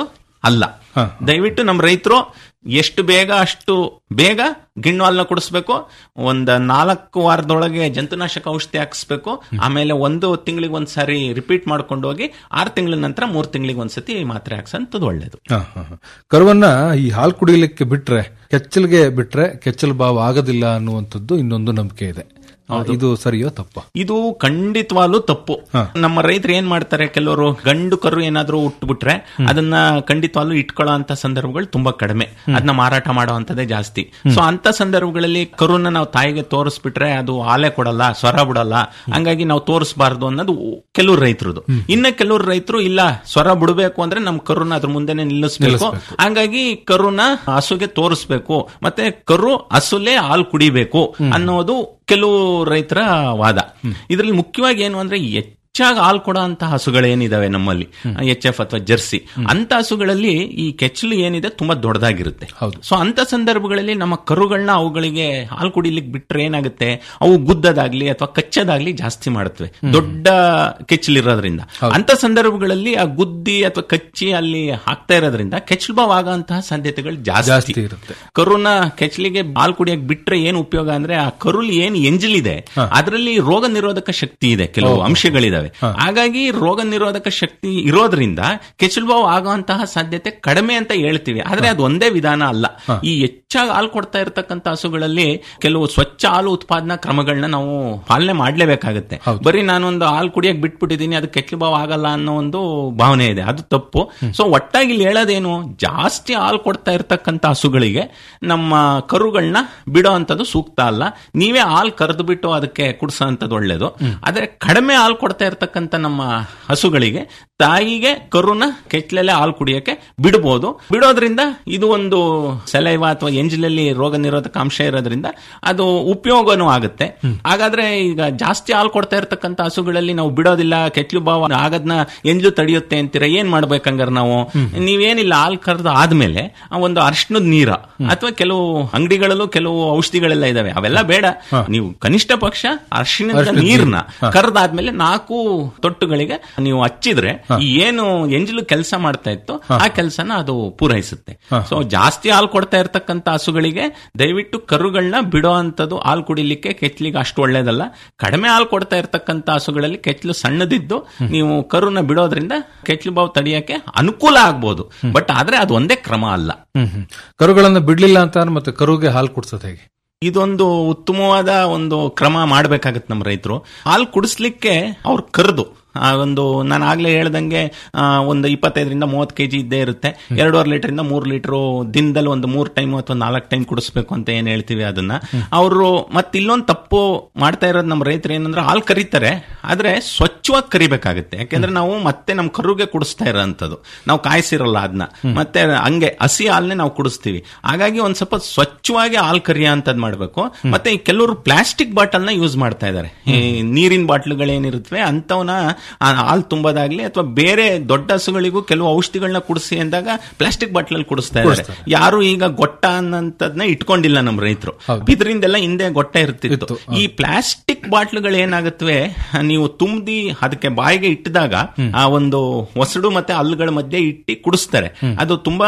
ಅಲ್ಲ ಹಾ. ದಯವಿಟ್ಟು ನಮ್ಮ ರೈತರು ಎಷ್ಟು ಬೇಗ ಅಷ್ಟು ಬೇಗ ಗಿಣ್ಣು ಹಾಲನ್ನ ಕುಡಿಸ್ಬೇಕು ಒಂದ್ ನಾಲ್ಕು ವಾರದೊಳಗೆ ಜಂತುನಾಶಕ ಔಷಧಿ ಹಾಕಿಸ್ಬೇಕು ಆಮೇಲೆ ಒಂದು ತಿಂಗಳಿಗೆ ಒಂದ್ಸಾರಿ ರಿಪೀಟ್ ಮಾಡ್ಕೊಂಡು ಹೋಗಿ ಆರು ತಿಂಗಳ ನಂತರ ಮೂರ್ ತಿಂಗಳಿಗೆ ಒಂದ್ಸತಿ ಮಾತ್ರೆ ಹಾಕ್ಸಂತದ್ದು ಒಳ್ಳೇದು ಹ, ಹ, ಹ. ಕರುವನ್ನ ಈ ಹಾಲು ಕುಡಿಯಲಿಕ್ಕೆ ಬಿಟ್ರೆ ಕೆಚ್ಚಲ್ಗೆ ಬಿಟ್ರೆ ಕೆಚ್ಚಲು ಭಾವ ಆಗೋದಿಲ್ಲ ಅನ್ನುವಂಥದ್ದು ಇನ್ನೊಂದು ನಂಬಿಕೆ ಇದೆ ಇದು ಸರಿಯೋ ತಪ್ಪ ಇದು ಖಂಡಿತವಾಗ್ಲೂ ತಪ್ಪು ಹಾ. ನಮ್ಮ ರೈತರು ಏನ್ ಮಾಡ್ತಾರೆ ಕೆಲವರು ಗಂಡು ಕರು ಏನಾದ್ರೂ ಉಟ್ಬಿಟ್ರೆ ಅದನ್ನ ಖಂಡಿತವಾಗ್ಲೂ ಇಟ್ಕೊಳ್ಳೋ ಅಂತ ಸಂದರ್ಭಗಳು ತುಂಬಾ ಕಡಿಮೆ ಅದನ್ನ ಮಾರಾಟ ಮಾಡೋ ಅಂತದೇ ಜಾಸ್ತಿ ಸೊ ಅಂತ ಸಂದರ್ಭಗಳಲ್ಲಿ ಕರುನ ನಾವು ತಾಯಿಗೆ ತೋರಿಸ್ಬಿಟ್ರೆ ಅದು ಹಾಲೆ ಕೊಡಲ್ಲ ಸ್ವರ ಬಿಡಲ್ಲ ಹಂಗಾಗಿ ನಾವು ತೋರಿಸಬಾರ್ದು ಅನ್ನೋದು ಕೆಲವ್ರು ರೈತರದು ಇನ್ನ ಕೆಲವ್ರು ರೈತರು ಇಲ್ಲ ಸ್ವರ ಬಿಡಬೇಕು ಅಂದ್ರೆ ನಮ್ ಕರುನ ಅದ್ರ ಮುಂದೆನೆ ನಿಲ್ಲಿಸ್ಬೇಕು ಹಂಗಾಗಿ ಕರುನ ಹಸುಗೆ ತೋರಿಸ್ಬೇಕು ಮತ್ತೆ ಕರು ಹಸುಲೆ ಹಾಲು ಕುಡಿಬೇಕು ಅನ್ನೋದು ಕೆಲವು ರೈತರ ವಾದ ಇದರಲ್ಲಿ ಮುಖ್ಯವಾಗಿ ಏನು ಅಂದ್ರೆ ಹೆಚ್ಚಾಗಿ ಹಾಲು ಕೊಡೋ ಅಂತ ಹಸುಗಳೇನಿದಾವೆ ನಮ್ಮಲ್ಲಿ ಎಚ್ ಎಫ್ ಅಥವಾ ಜರ್ಸಿ ಅಂತ ಹಸುಗಳಲ್ಲಿ ಈ ಕೆಚ್ಚಲು ಏನಿದೆ ತುಂಬಾ ದೊಡ್ಡದಾಗಿರುತ್ತೆ ಹೌದು. ಸೊ ಅಂತ ಸಂದರ್ಭಗಳಲ್ಲಿ ನಮ್ಮ ಕರುಗಳನ್ನ ಅವುಗಳಿಗೆ ಹಾಲು ಕುಡಿಲಿಕ್ಕೆ ಬಿಟ್ರೆ ಏನಾಗುತ್ತೆ ಅವು ಗುದ್ದದಾಗ್ಲಿ ಅಥವಾ ಕಚ್ಚದಾಗ್ಲಿ ಜಾಸ್ತಿ ಮಾಡುತ್ತವೆ ದೊಡ್ಡ ಕೆಚ್ಚಲಿರೋದ್ರಿಂದ ಅಂತ ಸಂದರ್ಭಗಳಲ್ಲಿ ಆ ಗುದ್ದಿ ಅಥವಾ ಕಚ್ಚಿ ಅಲ್ಲಿ ಹಾಕ್ತಾ ಇರೋದ್ರಿಂದ ಕೆಚ್ಚಲು ಬಾವ್ ಆಗಂತಹ ಸಾಧ್ಯತೆಗಳು ಜಾಸ್ತಿ ಜಾಸ್ತಿ ಇರುತ್ತೆ ಕರುನ ಕೆಚ್ಚಲಿಗೆ ಹಾಲು ಕುಡಿಯಕ್ ಬಿಟ್ರೆ ಏನ್ ಉಪಯೋಗ ಅಂದ್ರೆ ಆ ಕರುಲ್ ಏನ್ ಎಂಜಲಿದೆ ಅದರಲ್ಲಿ ರೋಗ ನಿರೋಧಕ ಶಕ್ತಿ ಇದೆ ಕೆಲವು ಅಂಶಗಳಿದಾವೆ ಹಾಗಾಗಿ ರೋಗ ನಿರೋಧಕ ಶಕ್ತಿ ಇರೋದ್ರಿಂದ ಕೆಚ್ಚಲುಬಾವು ಆಗುವಂತಹ ಸಾಧ್ಯತೆ ಕಡಿಮೆ ಅಂತ ಹೇಳ್ತೀವಿ ಆದ್ರೆ ಅದು ಒಂದೇ ವಿಧಾನ ಅಲ್ಲ ಈ ಹೆಚ್ಚಾಗಿ ಹಾಲು ಕೊಡ್ತಾ ಇರತಕ್ಕಂತ ಹಸುಗಳಲ್ಲಿ ಕೆಲವು ಸ್ವಚ್ಛ ಹಾಲು ಉತ್ಪಾದನಾ ಕ್ರಮಗಳನ್ನ ನಾವು ಪಾಲನೆ ಮಾಡ್ಲೇಬೇಕಾಗುತ್ತೆ ಬರೀ ನಾನೊಂದು ಹಾಲು ಕುಡಿಯಕ್ ಬಿಟ್ಬಿಟ್ಟಿದೀನಿ ಅದು ಕೆಚ್ಚಲುಬಾವು ಆಗಲ್ಲ ಅನ್ನೋ ಒಂದು ಭಾವನೆ ಇದೆ ಅದು ತಪ್ಪು ಸೊ ಒಟ್ಟಾಗಿ ಇಲ್ಲಿ ಹೇಳೋದೇನು ಜಾಸ್ತಿ ಹಾಲು ಕೊಡ್ತಾ ಇರತಕ್ಕಂತ ಹಸುಗಳಿಗೆ ನಮ್ಮ ಕರುಗಳನ್ನ ಬಿಡೋ ಅಂತದ್ದು ಸೂಕ್ತ ಅಲ್ಲ ನೀವೇ ಹಾಲು ಕರೆದು ಬಿಟ್ಟು ಅದಕ್ಕೆ ಕುಡಿಸೋ ಅಂತದ್ದು ಒಳ್ಳೇದು ಆದ್ರೆ ಕಡಿಮೆ ಹಾಲು ಕೊಡ್ತಾ ಇರತಕ್ಕಂತ ನಮ್ಮ ಹಸುಗಳಿಗೆ ತಾಯಿಗೆ ಕರುನ ಕೆಚ್ಚಲಲ್ಲೇ ಹಾಲು ಕುಡಿಯಕ್ಕೆ ಬಿಡಬಹುದು ಬಿಡೋದ್ರಿಂದ ಇದು ಒಂದು ಸಲೈವ ಅಥವಾ ಎಂಜಲಲ್ಲಿ ರೋಗ ನಿರೋಧಕ ಅಂಶ ಇರೋದ್ರಿಂದ ಅದು ಉಪಯೋಗನೂ ಆಗುತ್ತೆ ಹಾಗಾದ್ರೆ ಈಗ ಜಾಸ್ತಿ ಹಾಲು ಕೊಡ್ತಾ ಇರತಕ್ಕಂತ ಹಸುಗಳಲ್ಲಿ ನಾವು ಬಿಡೋದಿಲ್ಲ ಕೆಚ್ಚಲು ಭಾವ ಆಗದ್ನ ಎಂಜಲು ತಡೆಯುತ್ತೆ ಅಂತೀರ ಏನ್ ಮಾಡ್ಬೇಕಂಗಾರೆ ನಾವು ನೀವೇನಿಲ್ಲ ಹಾಲು ಕರೆದು ಆದ್ಮೇಲೆ ಆ ಒಂದು ಅರ್ಶನದ ನೀರ ಅಥವಾ ಕೆಲವು ಅಂಗಡಿಗಳಲ್ಲೂ ಕೆಲವು ಔಷಧಿಗಳೆಲ್ಲ ಇದಾವೆ ಅವೆಲ್ಲ ಬೇಡ ನೀವು ಕನಿಷ್ಠ ಪಕ್ಷ ಅರ್ಶಿಣದ ನೀರ್ನ ಕರೆದಾದ್ಮೇಲೆ ನಾಲ್ಕು ತೊಟ್ಟುಗಳಿಗೆ ನೀವು ಹಚ್ಚಿದ್ರೆ ಈ ಏನು ಎಂಜಲು ಕೆಲಸ ಮಾಡ್ತಾ ಇತ್ತು ಆ ಕೆಲಸನ ಅದು ಪೂರೈಸುತ್ತೆ ಸೊ ಜಾಸ್ತಿ ಹಾಲು ಕೊಡ್ತಾ ಇರ್ತಕ್ಕಂಥ ಹಸುಗಳಿಗೆ ದಯವಿಟ್ಟು ಕರುಗಳನ್ನ ಬಿಡೋ ಅಂತದ್ದು ಹಾಲು ಕುಡಿಲಿಕ್ಕೆ ಕೆಚ್ಚಲಿಗೆ ಅಷ್ಟು ಒಳ್ಳೇದಲ್ಲ ಕಡಿಮೆ ಹಾಲು ಕೊಡ್ತಾ ಇರ್ತಕ್ಕಂಥ ಹಸುಗಳಲ್ಲಿ ಕೆಚ್ಚಲು ಸಣ್ಣದಿದ್ದು ನೀವು ಕರುನ ಬಿಡೋದ್ರಿಂದ ಕೆಚ್ಚಲು ಬಾವು ತಡೆಯಕ್ಕೆ ಅನುಕೂಲ ಆಗ್ಬೋದು ಬಟ್ ಆದ್ರೆ ಅದು ಒಂದೇ ಕ್ರಮ ಅಲ್ಲ ಹ್ಮ್ ಹ್ಮ್ ಕರುಗಳನ್ನ ಬಿಡ್ಲಿಲ್ಲ ಅಂತ ಅಂದ್ರೆ ಮತ್ತೆ ಕರುಗೆ ಹಾಲು ಕುಡ್ಸೋದು ಹೇಗೆ ಇದೊಂದು ಉತ್ತಮವಾದ ಒಂದು ಕ್ರಮ ಮಾಡ್ಬೇಕಾಗತ್ತೆ ನಮ್ಮ ರೈತರು ಹಾಲು ಕುಡಿಸ್ಲಿಕ್ಕೆ ಅವ್ರು ಕರೆದು ಆ ಒಂದು ನಾನು ಆಗ್ಲೇ ಹೇಳ್ದಂಗೆ ಆ, ಒಂದು ಇಪ್ಪತ್ತೈದರಿಂದ ಮೂವತ್ತು ಕೆಜಿ ಇದ್ದೇ ಇರುತ್ತೆ ಎರಡೂವರೆ ಲೀಟರ್ ಇಂದ ಮೂರು ಲೀಟರ್ ದಿನದಲ್ಲಿ ಒಂದು ಮೂರು ಟೈಮ್ ಅಥವಾ ನಾಲ್ಕು ಟೈಮ್ ಕುಡಿಸ್ಬೇಕು ಅಂತ ಏನ್ ಹೇಳ್ತೀವಿ ಅದನ್ನ ಅವರು ಮತ್ತೆ ಇಲ್ಲೊಂದು ತಪ್ಪು ಮಾಡ್ತಾ ಇರೋದು ನಮ್ಮ ರೈತರು ಏನಂದ್ರೆ ಹಾಲು ಕರೀತಾರೆ ಆದ್ರೆ ಸ್ವಚ್ಛವಾಗಿ ಕರಿಬೇಕಾಗುತ್ತೆ ಯಾಕೆಂದ್ರೆ ನಾವು ಮತ್ತೆ ನಮ್ಮ ಕರುಗೆ ಕುಡಿಸ್ತಾ ಇರೋಂಥದ್ದು ನಾವು ಕಾಯಿಸಿರಲ್ಲ ಅದನ್ನ ಮತ್ತೆ ಹಂಗೆ ಹಸಿ ಹಾಲ್ನೇ ನಾವು ಕುಡಿಸ್ತೀವಿ ಹಾಗಾಗಿ ಒಂದ್ ಸ್ವಲ್ಪ ಸ್ವಚ್ಛವಾಗಿ ಹಾಲು ಕರಿಯ ಅಂತದ್ ಮಾಡ್ಬೇಕು ಮತ್ತೆ ಈ ಕೆಲವರು ಪ್ಲಾಸ್ಟಿಕ್ ಬಾಟಲ್ ನ ಯೂಸ್ ಮಾಡ್ತಾ ಇದ್ದಾರೆ ಈ ನೀರಿನ ಬಾಟ್ಲುಗಳೇನಿರುತ್ತವೆ ಅಂತವನ್ನ ಹಾಲು ತುಂಬೋದಾಗ್ಲಿ ಅಥವಾ ಬೇರೆ ದೊಡ್ಡ ಹಸುಗಳಿಗೂ ಕೆಲವು ಔಷಧಿಗಳನ್ನ ಕುಡಿಸಿ ಅಂದಾಗ ಪ್ಲಾಸ್ಟಿಕ್ ಬಾಟ್ಲಲ್ಲಿ ಕುಡಿಸ್ತಾ ಇದ್ದಾರೆ ಯಾರು ಈಗ ಗೊಟ್ಟ ಅನ್ನಂತದ್ನ ಇಟ್ಕೊಂಡಿಲ್ಲ ನಮ್ಮ ರೈತರು ಇದರಿಂದೆಲ್ಲ ಹಿಂದೆ ಗೊಟ್ಟ ಇರ್ತಿತ್ತು ಈ ಪ್ಲಾಸ್ಟಿಕ್ ಬಾಟ್ಲುಗಳು ಏನಾಗುತ್ತವೆ ನೀವು ತುಂಬಿ ಅದಕ್ಕೆ ಬಾಯಿಗೆ ಇಟ್ಟಿದಾಗ ಆ ಒಂದು ಒಸಡು ಮತ್ತೆ ಹಲ್ಲುಗಳ ಮಧ್ಯೆ ಇಟ್ಟಿ ಕುಡಿಸ್ತಾರೆ ಅದು ತುಂಬಾ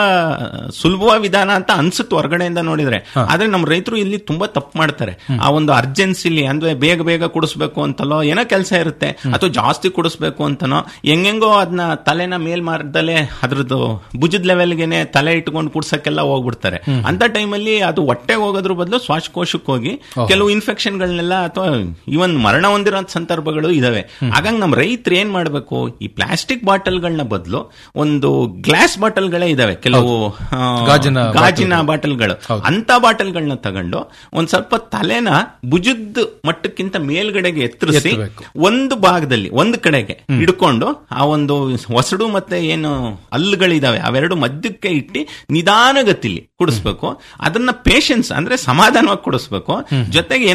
ಸುಲಭ ವಿಧಾನ ಅಂತ ಅನ್ಸುತ್ತೆ ಹೊರಗಡೆಯಿಂದ ನೋಡಿದ್ರೆ ಆದ್ರೆ ನಮ್ಮ ರೈತರು ಇಲ್ಲಿ ತುಂಬಾ ತಪ್ಪು ಮಾಡ್ತಾರೆ ಆ ಒಂದು ಅರ್ಜೆನ್ಸಿಲಿ ಅಂದ್ರೆ ಬೇಗ ಬೇಗ ಕುಡಿಸ್ಬೇಕು ಅಂತಲೋ ಏನೋ ಕೆಲಸ ಇರುತ್ತೆ ಅಥವಾ ಜಾಸ್ತಿ ಕುಡಿಸ್ಬೇಕು ಅಂತನೋ ಹೆಂಗೆಂಗೋ ಅದನ್ನ ತಲೆನ ಮೇಲ್ ಮಾರ್ದಲೆ ಅದ್ರದ್ದು ಭುಜದ ಲೆವೆಲ್ಗೆನೆ ತಲೆ ಇಟ್ಕೊಂಡು ಕುಡ್ಸಕ್ಕೆಲ್ಲ ಹೋಗ್ಬಿಡ್ತಾರೆ ಅಂತ ಟೈಮಲ್ಲಿ ಅದು ಹೊಟ್ಟೆಗೆ ಹೋಗೋದ್ರ ಬದಲು ಶ್ವಾಸಕೋಶಕ್ಕೆ ಹೋಗಿ ಕೆಲವು ಇನ್ಫೆಕ್ಷನ್ಗಳನ್ನೆಲ್ಲ ಅಥವಾ ಇವನ್ ಮರಣ ಹೊಂದಿರೋ ಸಂದರ್ಭಗಳು ಇದಾವೆ ಹಾಗಾಗಿ ನಮ್ಮ ರೈತರು ಏನ್ ಮಾಡ್ಬೇಕು ಈ ಪ್ಲಾಸ್ಟಿಕ್ ಬಾಟಲ್ಗಳನ್ನ ಬದಲು ಒಂದು ಗ್ಲಾಸ್ ಬಾಟಲ್ಗಳೇ ಇದಾವೆ ಕೆಲವು ಆ, ಗಾಜಿನ ಗಾಜಿನ ಬಾಟಲ್ಗಳು ಅಂತ ಬಾಟಲ್ಗಳನ್ನ ತಗೊಂಡು ಒಂದ್ ಸ್ವಲ್ಪ ತಲೆನ ಭುಜದ ಮಟ್ಟಕ್ಕಿಂತ ಮೇಲ್ಗಡೆಗೆ ಎತ್ತರಿಸಿ ಎತ್ತಬೇಕು. ಒಂದು ಭಾಗದಲ್ಲಿ ಒಂದು ಕಡೆಗೆ ಹಿಡ್ಕೊಂಡು ಆ ಒಂದು ಹೊಸಡು ಮತ್ತೆ ಏನು ಹಲ್ಲುಗಳಿದಾವೆ ಅವೆರಡು ಮಧ್ಯಕ್ಕೆ ಇಟ್ಟು ನಿಧಾನಗತಿಲಿ ಕುಡಿಸ್ಬೇಕು ಅದನ್ನ ಪೇಷನ್ಸ್ ಅಂದ್ರೆ ಸಮಾಧಾನವಾಗಿ ಕುಡಿಸ್ಬೇಕು ಜೊತೆಗೆ ಏನಾದ್ರೂ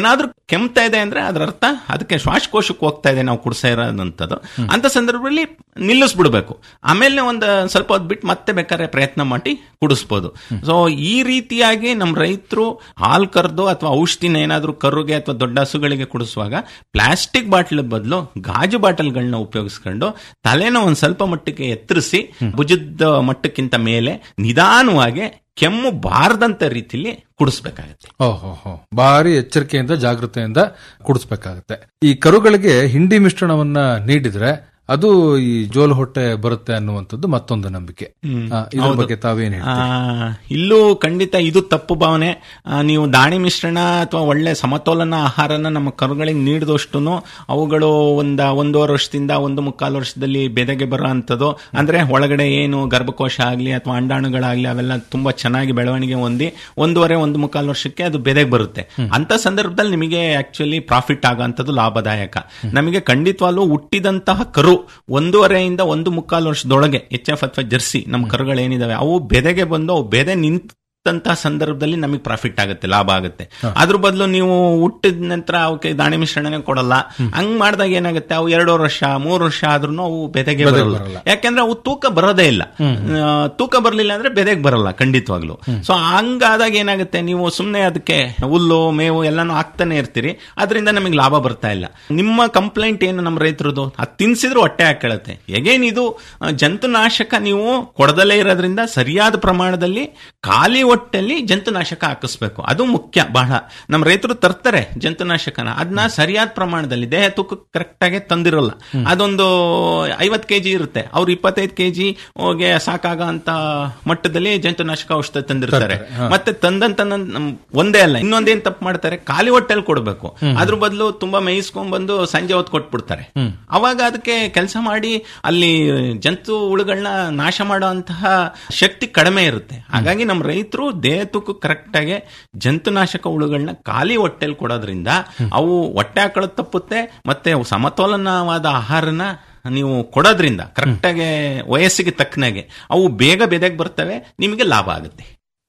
ಕೆಮ್ತಾ ಇದೆ ಅಂದ್ರೆ ಅದರ ಅರ್ಥ ಅದಕ್ಕೆ ಶ್ವಾಸಕೋಶಕ್ಕೆ ಹೋಗ್ತಾ ಇದೆ ನಾವು ಕುಡಿಸ್ತಾ ಇರೋದಂಥದ್ದು ಅಂತ ಸಂದರ್ಭದಲ್ಲಿ ನಿಲ್ಲಿಸ್ಬಿಡ್ಬೇಕು ಆಮೇಲೆ ಒಂದು ಸ್ವಲ್ಪ ಹೊತ್ತು ಬಿಟ್ಟು ಮತ್ತೆ ಬೇಕಾದ್ರೆ ಪ್ರಯತ್ನ ಮಾಡಿ ಕುಡಿಸ್ಬೋದು ಸೊ ಈ ರೀತಿಯಾಗಿ ನಮ್ಮ ರೈತರು ಹಾಲು ಕರೆದು ಅಥವಾ ಔಷಧಿನ ಏನಾದರೂ ಕರುಗೆ ಅಥವಾ ದೊಡ್ಡ ಹಸುಗಳಿಗೆ ಕುಡಿಸುವಾಗ ಪ್ಲಾಸ್ಟಿಕ್ ಬಾಟ್ಲ್ ಬದಲು ಗಾಜು ಬಾಟಲ್ಗಳನ್ನ ಉಪಯೋಗಿಸ್ಕೊಂಡು ತಲೆನ ಒಂದ್ ಸ್ವಲ್ಪ ಮಟ್ಟಕ್ಕೆ ಎತ್ತರಿಸಿ ಭುಜದ ಮಟ್ಟಕ್ಕಿಂತ ಮೇಲೆ ನಿಧಾನವಾಗಿ ಕೆಮ್ಮು ಬಾರದಂತ ರೀತಿಲಿ ಕುಡಿಸ್ಬೇಕಾಗತ್ತೆ ಓಹೋ ಹೋ ಭಾರಿ ಎಚ್ಚರಿಕೆಯಿಂದ ಜಾಗೃತೆಯಿಂದ ಕುಡಿಸ್ಬೇಕಾಗತ್ತೆ ಈ ಕರುಗಳಿಗೆ ಹಿಂಡಿ ಮಿಶ್ರಣವನ್ನ ನೀಡಿದ್ರೆ ಅದು ಈ ಜೋಲು ಹೊಟ್ಟೆ ಬರುತ್ತೆ ಅನ್ನುವಂಥದ್ದು ಮತ್ತೊಂದು ನಂಬಿಕೆ ಆ, ಇದ್ರ ಬಗ್ಗೆ ತಾವೇನ್ ಹೇಳಿ ಆ, ಇಲ್ಲೂ ಖಂಡಿತ ಇದು ತಪ್ಪು ಭಾವನೆ ಆ, ನೀವು ದಾಣಿ ಮಿಶ್ರಣ ಅಥವಾ ಒಳ್ಳೆ ಸಮತೋಲನ ಆಹಾರನ ನಮ್ಮ ಕರುಗಳಿಗೆ ನೀಡಿದಷ್ಟು ಅವುಗಳು ಒಂದ ಒಂದೂವರೆ ವರ್ಷದಿಂದ ಒಂದು ಮುಕ್ಕಾಲು ವರ್ಷದಲ್ಲಿ ಬೆದೆಗೆ ಬರೋ ಅಂಥದ್ದು ಅಂದ್ರೆ ಒಳಗಡೆ ಏನು ಗರ್ಭಕೋಶ ಆಗಲಿ ಅಥವಾ ಅಂಡಾಣುಗಳಾಗ್ಲಿ ಅವೆಲ್ಲ ತುಂಬಾ ಚೆನ್ನಾಗಿ ಬೆಳವಣಿಗೆ ಹೊಂದಿ ಒಂದೂವರೆ ಒಂದು ಮುಕ್ಕಾಲು ವರ್ಷಕ್ಕೆ ಅದು ಬೆದೆಗೆ ಬರುತ್ತೆ ಅಂತ ಸಂದರ್ಭದಲ್ಲಿ ನಿಮಗೆ ಆಕ್ಚುಲಿ ಪ್ರಾಫಿಟ್ ಆಗೋಂಥದ್ದು ಲಾಭದಾಯಕ ನಮಗೆ ಖಂಡಿತವಾಗ್ಲೂ ಹುಟ್ಟಿದಂತಹ ಕರು ಒಂದೂವರೆಯಿಂದ ಒಂದು ಮುಕ್ಕಾಲು ವರ್ಷದೊಳಗೆ ಎಚ್ ಎಫ್ ಅಥವಾ ಜರ್ಸಿ ನಮ್ಮ ಕರುಗಳು ಏನಿದಾವೆ ಅವು ಬೆದೆಗೆ ಬಂದು ಅವು ಬೆದೆ ನಿಂತಹ ಸಂದರ್ಭದಲ್ಲಿ ನಮಗೆ ಪ್ರಾಫಿಟ್ ಆಗುತ್ತೆ ಲಾಭ ಆಗುತ್ತೆ ಅದ್ರ ಬದಲು ನೀವು ಹುಟ್ಟಿದ ನಂತರ ಅವಕ್ಕೆ ದಾಣಿ ಮಿಶ್ರಣನೇ ಕೊಡಲ್ಲ ಹಂಗ್ ಮಾಡಿದಾಗ ಏನಾಗುತ್ತೆ ಅವು ಎರಡೂವರೆ ವರ್ಷ ಮೂರು ವರ್ಷ ಆದ್ರೂ ಅವು ಬೆದೆಗೆ ಬರಲ್ಲ ಯಾಕಂದ್ರೆ ಅವು ತೂಕ ಬರೋದೇ ಇಲ್ಲ ಆ, ತೂಕ ಬರಲಿಲ್ಲ ಅಂದ್ರೆ ಬೆದೆಗೆ ಬರಲ್ಲ ಖಂಡಿತವಾಗ್ಲು ಸೊ ಹಂಗಾದಾಗ ಏನಾಗುತ್ತೆ ನೀವು ಸುಮ್ಮನೆ ಅದಕ್ಕೆ ಹುಲ್ಲು ಮೇವು ಎಲ್ಲಾನು ಹಾಕ್ತಾನೆ ಇರ್ತೀರಿ ಅದರಿಂದ ನಮಗೆ ಲಾಭ ಬರ್ತಾ ಇಲ್ಲ ನಿಮ್ಮ ಕಂಪ್ಲೇಂಟ್ ಏನು ನಮ್ಮ ರೈತರದು ಅದು ತಿನ್ಸಿದ್ರು ಹೊಟ್ಟೆ ಹಾಕೊಳ್ಳುತ್ತೆ ಎಗೇನ್ ಇದು ಆ, ಜಂತುನಾಶಕ ನೀವು ಕೊಡದಲ್ಲೇ ಇರೋದ್ರಿಂದ ಸರಿಯಾದ ಪ್ರಮಾಣದಲ್ಲಿ ಖಾಲಿ ಹೊಟ್ಟೆಲ್ಲಿ ಜಂತುನಾಶಕ ಹಾಕಿಸ್ಬೇಕು ಅದು ಮುಖ್ಯ ಬಹಳ ನಮ್ಮ ರೈತರು ತರ್ತಾರೆ ಜಂತುನಾಶಕನ ಅದನ್ನ ಸರಿಯಾದ ಪ್ರಮಾಣದಲ್ಲಿ ದೇಹ ತೂಕ ಕರೆಕ್ಟ್ ಆಗಿ ತಂದಿರಲ್ಲ ಅದೊಂದು ಐವತ್ ಕೆಜಿ ಇರುತ್ತೆ ಅವ್ರು ಇಪ್ಪತ್ತೈದು ಕೆಜಿ ಗೆ ಸಾಕಾಗ ಅಂತ ಮಟ್ಟದಲ್ಲಿ ಜಂತುನಾಶಕ ಔಷಧ ತಂದಿರ್ತಾರೆ ಮತ್ತೆ ತಂದಂತ ನಮ್- ಒಂದೇ ಅಲ್ಲ ಇನ್ನೊಂದೇನ್ ತಪ್ಪು ಮಾಡ್ತಾರೆ ಖಾಲಿ ಹೊಟ್ಟೆಲ್ ಕೊಡ್ಬೇಕು ಅದ್ರ ಬದಲು ತುಂಬಾ ಮೇಯಿಸ್ಕೊಂಡ್ ಬಂದು ಸಂಜೆ ಹೊತ್ತು ಕೊಟ್ಬಿಡ್ತಾರೆ ಅವಾಗ ಅದಕ್ಕೆ ಕೆಲಸ ಮಾಡಿ ಅಲ್ಲಿ ಜಂತು ಹುಳುಗಳನ್ನ ನಾಶ ಮಾಡುವಂತಹ ಶಕ್ತಿ ಕಡಿಮೆ ಇರುತ್ತೆ ಹಾಗಾಗಿ ನಮ್ಮ ರೈತರು ದೇಹ ತೂಕ ಕರೆಕ್ಟ್ ಆಗಿ ಜಂತುನಾಶಕ ಹುಳುಗಳನ್ನ ಖಾಲಿ ಹೊಟ್ಟೆಲ್ ಕೊಡೋದ್ರಿಂದ ಅವು ಹೊಟ್ಟೆ ಹಾಕೊಳ್ಳೋದು ತಪ್ಪುತ್ತೆ ಮತ್ತೆ ಅವು ಸಮತೋಲನವಾದ ಆಹಾರನ ನೀವು ಕೊಡೋದ್ರಿಂದ ಕರೆಕ್ಟಾಗಿ ವಯಸ್ಸಿಗೆ ತಕ್ಕನಾಗೆ ಅವು ಬೇಗ ಬೆದೆಗೆ ಬರ್ತವೆ ನಿಮಗೆ ಲಾಭ ಆಗುತ್ತೆ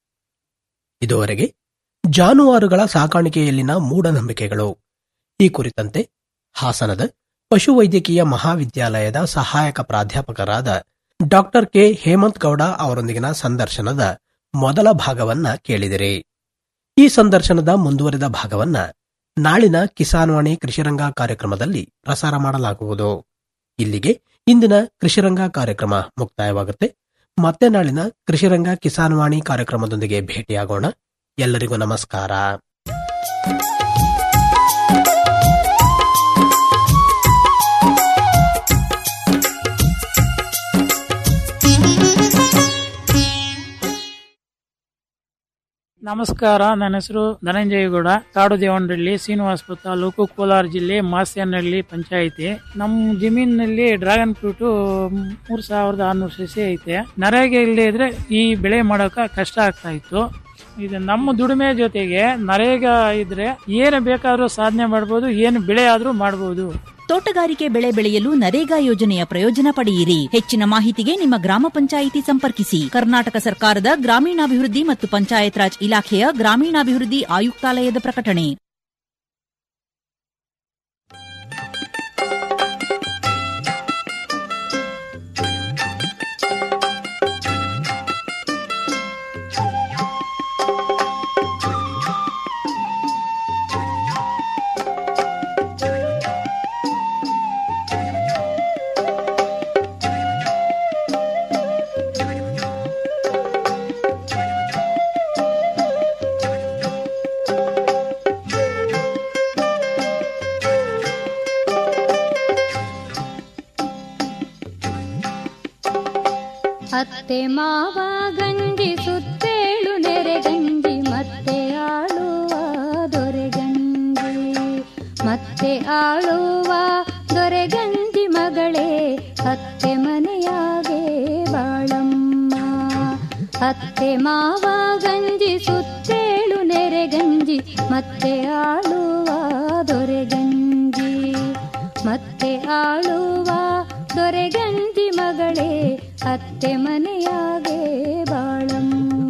ಇದುವರೆಗೆ ಜಾನುವಾರುಗಳ ಸಾಕಾಣಿಕೆಯಲ್ಲಿನ ಮೂಢನಂಬಿಕೆಗಳು ಈ ಕುರಿತಂತೆ ಹಾಸನದ ಪಶುವೈದ್ಯಕೀಯ ಮಹಾವಿದ್ಯಾಲಯದ ಸಹಾಯಕ ಪ್ರಾಧ್ಯಾಪಕರಾದ ಡಾಕ್ಟರ್ ಕೆ ಹೇಮಂತ್ ಗೌಡ ಅವರೊಂದಿಗಿನ ಸಂದರ್ಶನದ ಮೊದಲ ಭಾಗವನ್ನ ಕೇಳಿದಿರಿ ಈ ಸಂದರ್ಶನದ ಮುಂದುವರಿದ ಭಾಗವನ್ನ ನಾಳಿನ ಕಿಸಾನ್ವಾಣಿ ಕೃಷಿರಂಗ ಕಾರ್ಯಕ್ರಮದಲ್ಲಿ ಪ್ರಸಾರ ಮಾಡಲಾಗುವುದು ಇಲ್ಲಿಗೆ ಇಂದಿನ ಕೃಷಿರಂಗ ಕಾರ್ಯಕ್ರಮ ಮುಕ್ತಾಯವಾಗುತ್ತೆ ಮತ್ತೆ ನಾಳಿನ ಕೃಷಿರಂಗ ಕಿಸಾನ್ವಾಣಿ ಕಾರ್ಯಕ್ರಮದೊಂದಿಗೆ ಭೇಟಿಯಾಗೋಣ ಎಲ್ಲರಿಗೂ ನಮಸ್ಕಾರ ನಮಸ್ಕಾರ ನನ್ನ ಹೆಸರು ಧನಂಜಯಗೌಡ ಕಾಡು ದೇವನಹಳ್ಳಿ ಶ್ರೀನಿವಾಸಪುರ ತಾಲೂಕು ಕೋಲಾರ ಜಿಲ್ಲೆ ಮಾಸ್ಯನಹಳ್ಳಿ ಪಂಚಾಯಿತಿ ನಮ್ಮ ಜಮೀನಿನಲ್ಲಿ ಡ್ರ್ಯಾಗನ್ ಫ್ರೂಟ್ ಮೂರ್ ಸಾವಿರದ ಆರ್ನೂರು ಸಸಿ ಐತೆ ನರೇಗೆ ಇಲ್ಲದೆ ಇದ್ರೆ ಈ ಬೆಳೆ ಮಾಡೋಕ ಕಷ್ಟ ಆಗ್ತಾ ಇತ್ತು ಇದು ನಮ್ಮ ದುಡಿಮೆ ಜೊತೆಗೆ ನರೇಗಾ ಇದ್ರೆ ಏನು ಬೇಕಾದ್ರೂ ಸಾಧನೆ ಮಾಡ್ಬೋದು ಏನು ಬೆಳೆ ಆದ್ರೂ ಮಾಡ್ಬೋದು ತೋಟಗಾರಿಕೆ ಬೆಳೆ ಬೆಳೆಯಲು ನರೇಗಾ ಯೋಜನೆಯ ಪ್ರಯೋಜನ ಪಡೆಯಿರಿ ಹೆಚ್ಚಿನ ಮಾಹಿತಿಗೆ ನಿಮ್ಮ ಗ್ರಾಮ ಪಂಚಾಯಿತಿ ಸಂಪರ್ಕಿಸಿ ಕರ್ನಾಟಕ ಸರ್ಕಾರದ ಗ್ರಾಮೀಣಾಭಿವೃದ್ಧಿ ಮತ್ತು ಪಂಚಾಯತ್ ರಾಜ್ ಇಲಾಖೆಯ ಗ್ರಾಮೀಣಾಭಿವೃದ್ಧಿ ಆಯುಕ್ತಾಲಯದ ಪ್ರಕಟಣೆ ಅತ್ತೆ ಮಾವ ಗಂಜಿ ಸುತ್ತೇಳು ನೆರೆ ಗಂಜಿ ಮತ್ತೆ ಆಳುವ ದೊರೆ ಗಂಜಿ ಮತ್ತೆ ಆಳುವ ದೊರೆ ಗಂಜಿ ಮಗಳೇ ಅತ್ತೆ ಮನೆಯಾಗೆ ಬಾಳಮ್ಮ ಅತ್ತೆ ಮಾವ ಗಂಜಿ ಸುತ್ತೇಳು ನೆರೆ ಗಂಜಿ ಮತ್ತೆ ಆಳುವ ದೊರೆ ಗಂಜಿ ಮತ್ತೆ ಆಳುವ ದೊರೆ ಗಂಜಿ ಮಗಳೇ ಅತ್ತೆ ಮನೆಯಾಗೆ ಬಾಳಮ್ಮ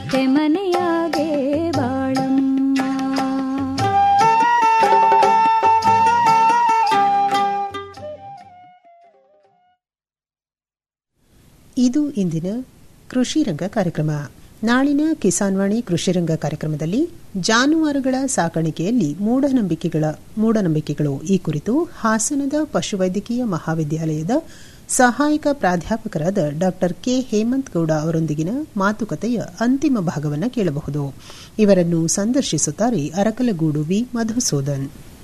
ಅತ್ತೆ ಮನೆಯಾಗೆ ಬಾಳಮ್ಮ ಇದು ಇಂದಿನ ಕೃಷಿ ರಂಗ ಕಾರ್ಯಕ್ರಮ ನಾಳಿನ ಕಿಸಾನ್ವಾಣಿ ಕೃಷಿ ರಂಗ ಕಾರ್ಯಕ್ರಮದಲ್ಲಿ ಜಾನುವಾರುಗಳ ಸಾಕಾಣಿಕೆಯಲ್ಲಿ ಮೂಢನಂಬಿಕೆಗಳ ಮೂಢನಂಬಿಕೆಗಳು ಈ ಕುರಿತು ಹಾಸನದ ಪಶುವೈದ್ಯಕೀಯ ಮಹಾವಿದ್ಯಾಲಯದ ಸಹಾಯಕ ಪ್ರಾಧ್ಯಾಪಕರಾದ ಡಾ ಕೆ ಹೇಮಂತ್ ಗೌಡ ಅವರೊಂದಿಗಿನ ಮಾತುಕತೆಯ ಅಂತಿಮ ಭಾಗವನ್ನು ಕೇಳಬಹುದು ಇವರನ್ನು ಸಂದರ್ಶಿಸುತ್ತಾರೆ ಅರಕಲಗೂಡು ವಿ ಮಧುಸೂದನ್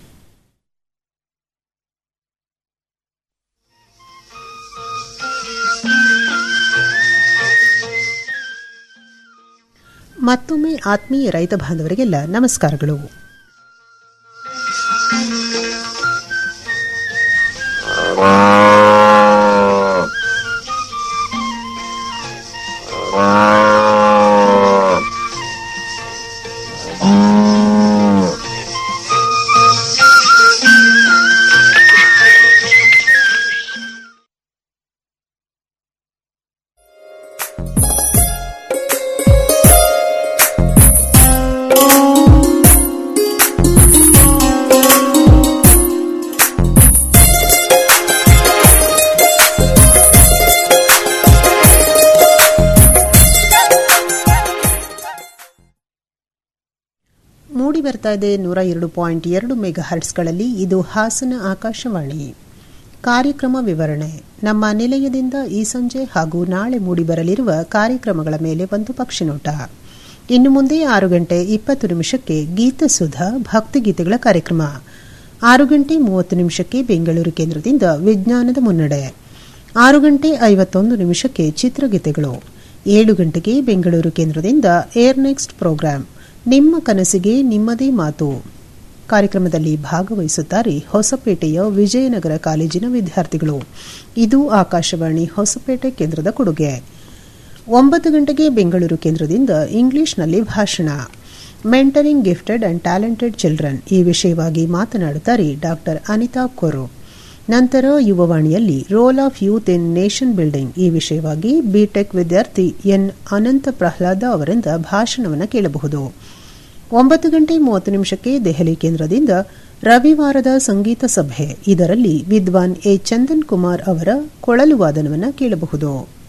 ಮತ್ತೊಮ್ಮೆ ಆತ್ಮೀಯ ರೈತ ಬಾಂಧವರಿಗೆಲ್ಲ ನಮಸ್ಕಾರಗಳು ಮೂಡಿ ಬರ್ತಾ ಇದೆ ನೂರ ಎರಡು ಪಾಯಿಂಟ್ ಎರಡು ಮೆಗಾ ಹರ್ಟ್ಸ್ಗಳಲ್ಲಿ ಇದು ಹಾಸನ ಆಕಾಶವಾಣಿ ಕಾರ್ಯಕ್ರಮ ವಿವರಣೆ ನಮ್ಮ ನಿಲಯದಿಂದ ಈ ಸಂಜೆ ಹಾಗೂ ನಾಳೆ ಮೂಡಿಬರಲಿರುವ ಕಾರ್ಯಕ್ರಮಗಳ ಮೇಲೆ ಒಂದು ಪಕ್ಷಿನೋಟ ಇನ್ನು ಮುಂದೆ ಆರು ಗಂಟೆ ಇಪ್ಪತ್ತು ನಿಮಿಷಕ್ಕೆ ಗೀತಸುಧಾ ಭಕ್ತಿಗೀತೆಗಳ ಕಾರ್ಯಕ್ರಮ ಆರು ಗಂಟೆ ಮೂವತ್ತು ನಿಮಿಷಕ್ಕೆ ಬೆಂಗಳೂರು ಕೇಂದ್ರದಿಂದ ವಿಜ್ಞಾನದ ಮುನ್ನಡೆ ಆರು ಗಂಟೆ ಐವತ್ತೊಂದು ನಿಮಿಷಕ್ಕೆ ಚಿತ್ರಗೀತೆಗಳು ಏಳು ಗಂಟೆಗೆ ಬೆಂಗಳೂರು ಕೇಂದ್ರದಿಂದ ಏರ್ ನೆಕ್ಸ್ಟ್ ಪ್ರೋಗ್ರಾಂ ನಿಮ್ಮ ಕನಸಿಗೆ ನಿಮ್ಮದೇ ಮಾತು ಕಾರ್ಯಕ್ರಮದಲ್ಲಿ ಭಾಗವಹಿಸುತ್ತಾರೆ ಹೊಸಪೇಟೆಯ ವಿಜಯನಗರ ಕಾಲೇಜಿನ ವಿದ್ಯಾರ್ಥಿಗಳು ಇದು ಆಕಾಶವಾಣಿ ಹೊಸಪೇಟೆ ಕೇಂದ್ರದ ಕೊಡುಗೆ ಒಂಬತ್ತು ಗಂಟೆಗೆ ಬೆಂಗಳೂರು ಕೇಂದ್ರದಿಂದ ಇಂಗ್ಲಿಷ್ನಲ್ಲಿ ಭಾಷಣ mentoring gifted and talented children ಈ ವಿಷಯವಾಗಿ ಮಾತನಾಡುತ್ತಾರೆ ಡಾಕ್ಟರ್ ಅನಿತಾ ಕೊರು ನಂತರ ಯುವವಾಣಿಯಲ್ಲಿ role of youth in nation building ಈ ವಿಷಯವಾಗಿ ಬಿಟೆಕ್ ವಿದ್ಯಾರ್ಥಿ ಎನ್ ಅನಂತ ಪ್ರಹ್ಲಾದ ಅವರಿಂದ ಭಾಷಣವನ್ನು ಕೇಳಬಹುದು ಒಂಬತ್ತು ಗಂಟೆ ಮೂವತ್ತು ನಿಮಿಷಕ್ಕೆ ದೆಹಲಿ ಕೇಂದ್ರದಿಂದ ರವಿವಾರದ ಸಂಗೀತ ಸಭೆ ಇದರಲ್ಲಿ ವಿದ್ವಾನ್ ಎ ಚಂದನ್ ಕುಮಾರ್ ಅವರ ಕೊಳಲು ವಾದನವನ್ನು ಕೇಳಬಹುದು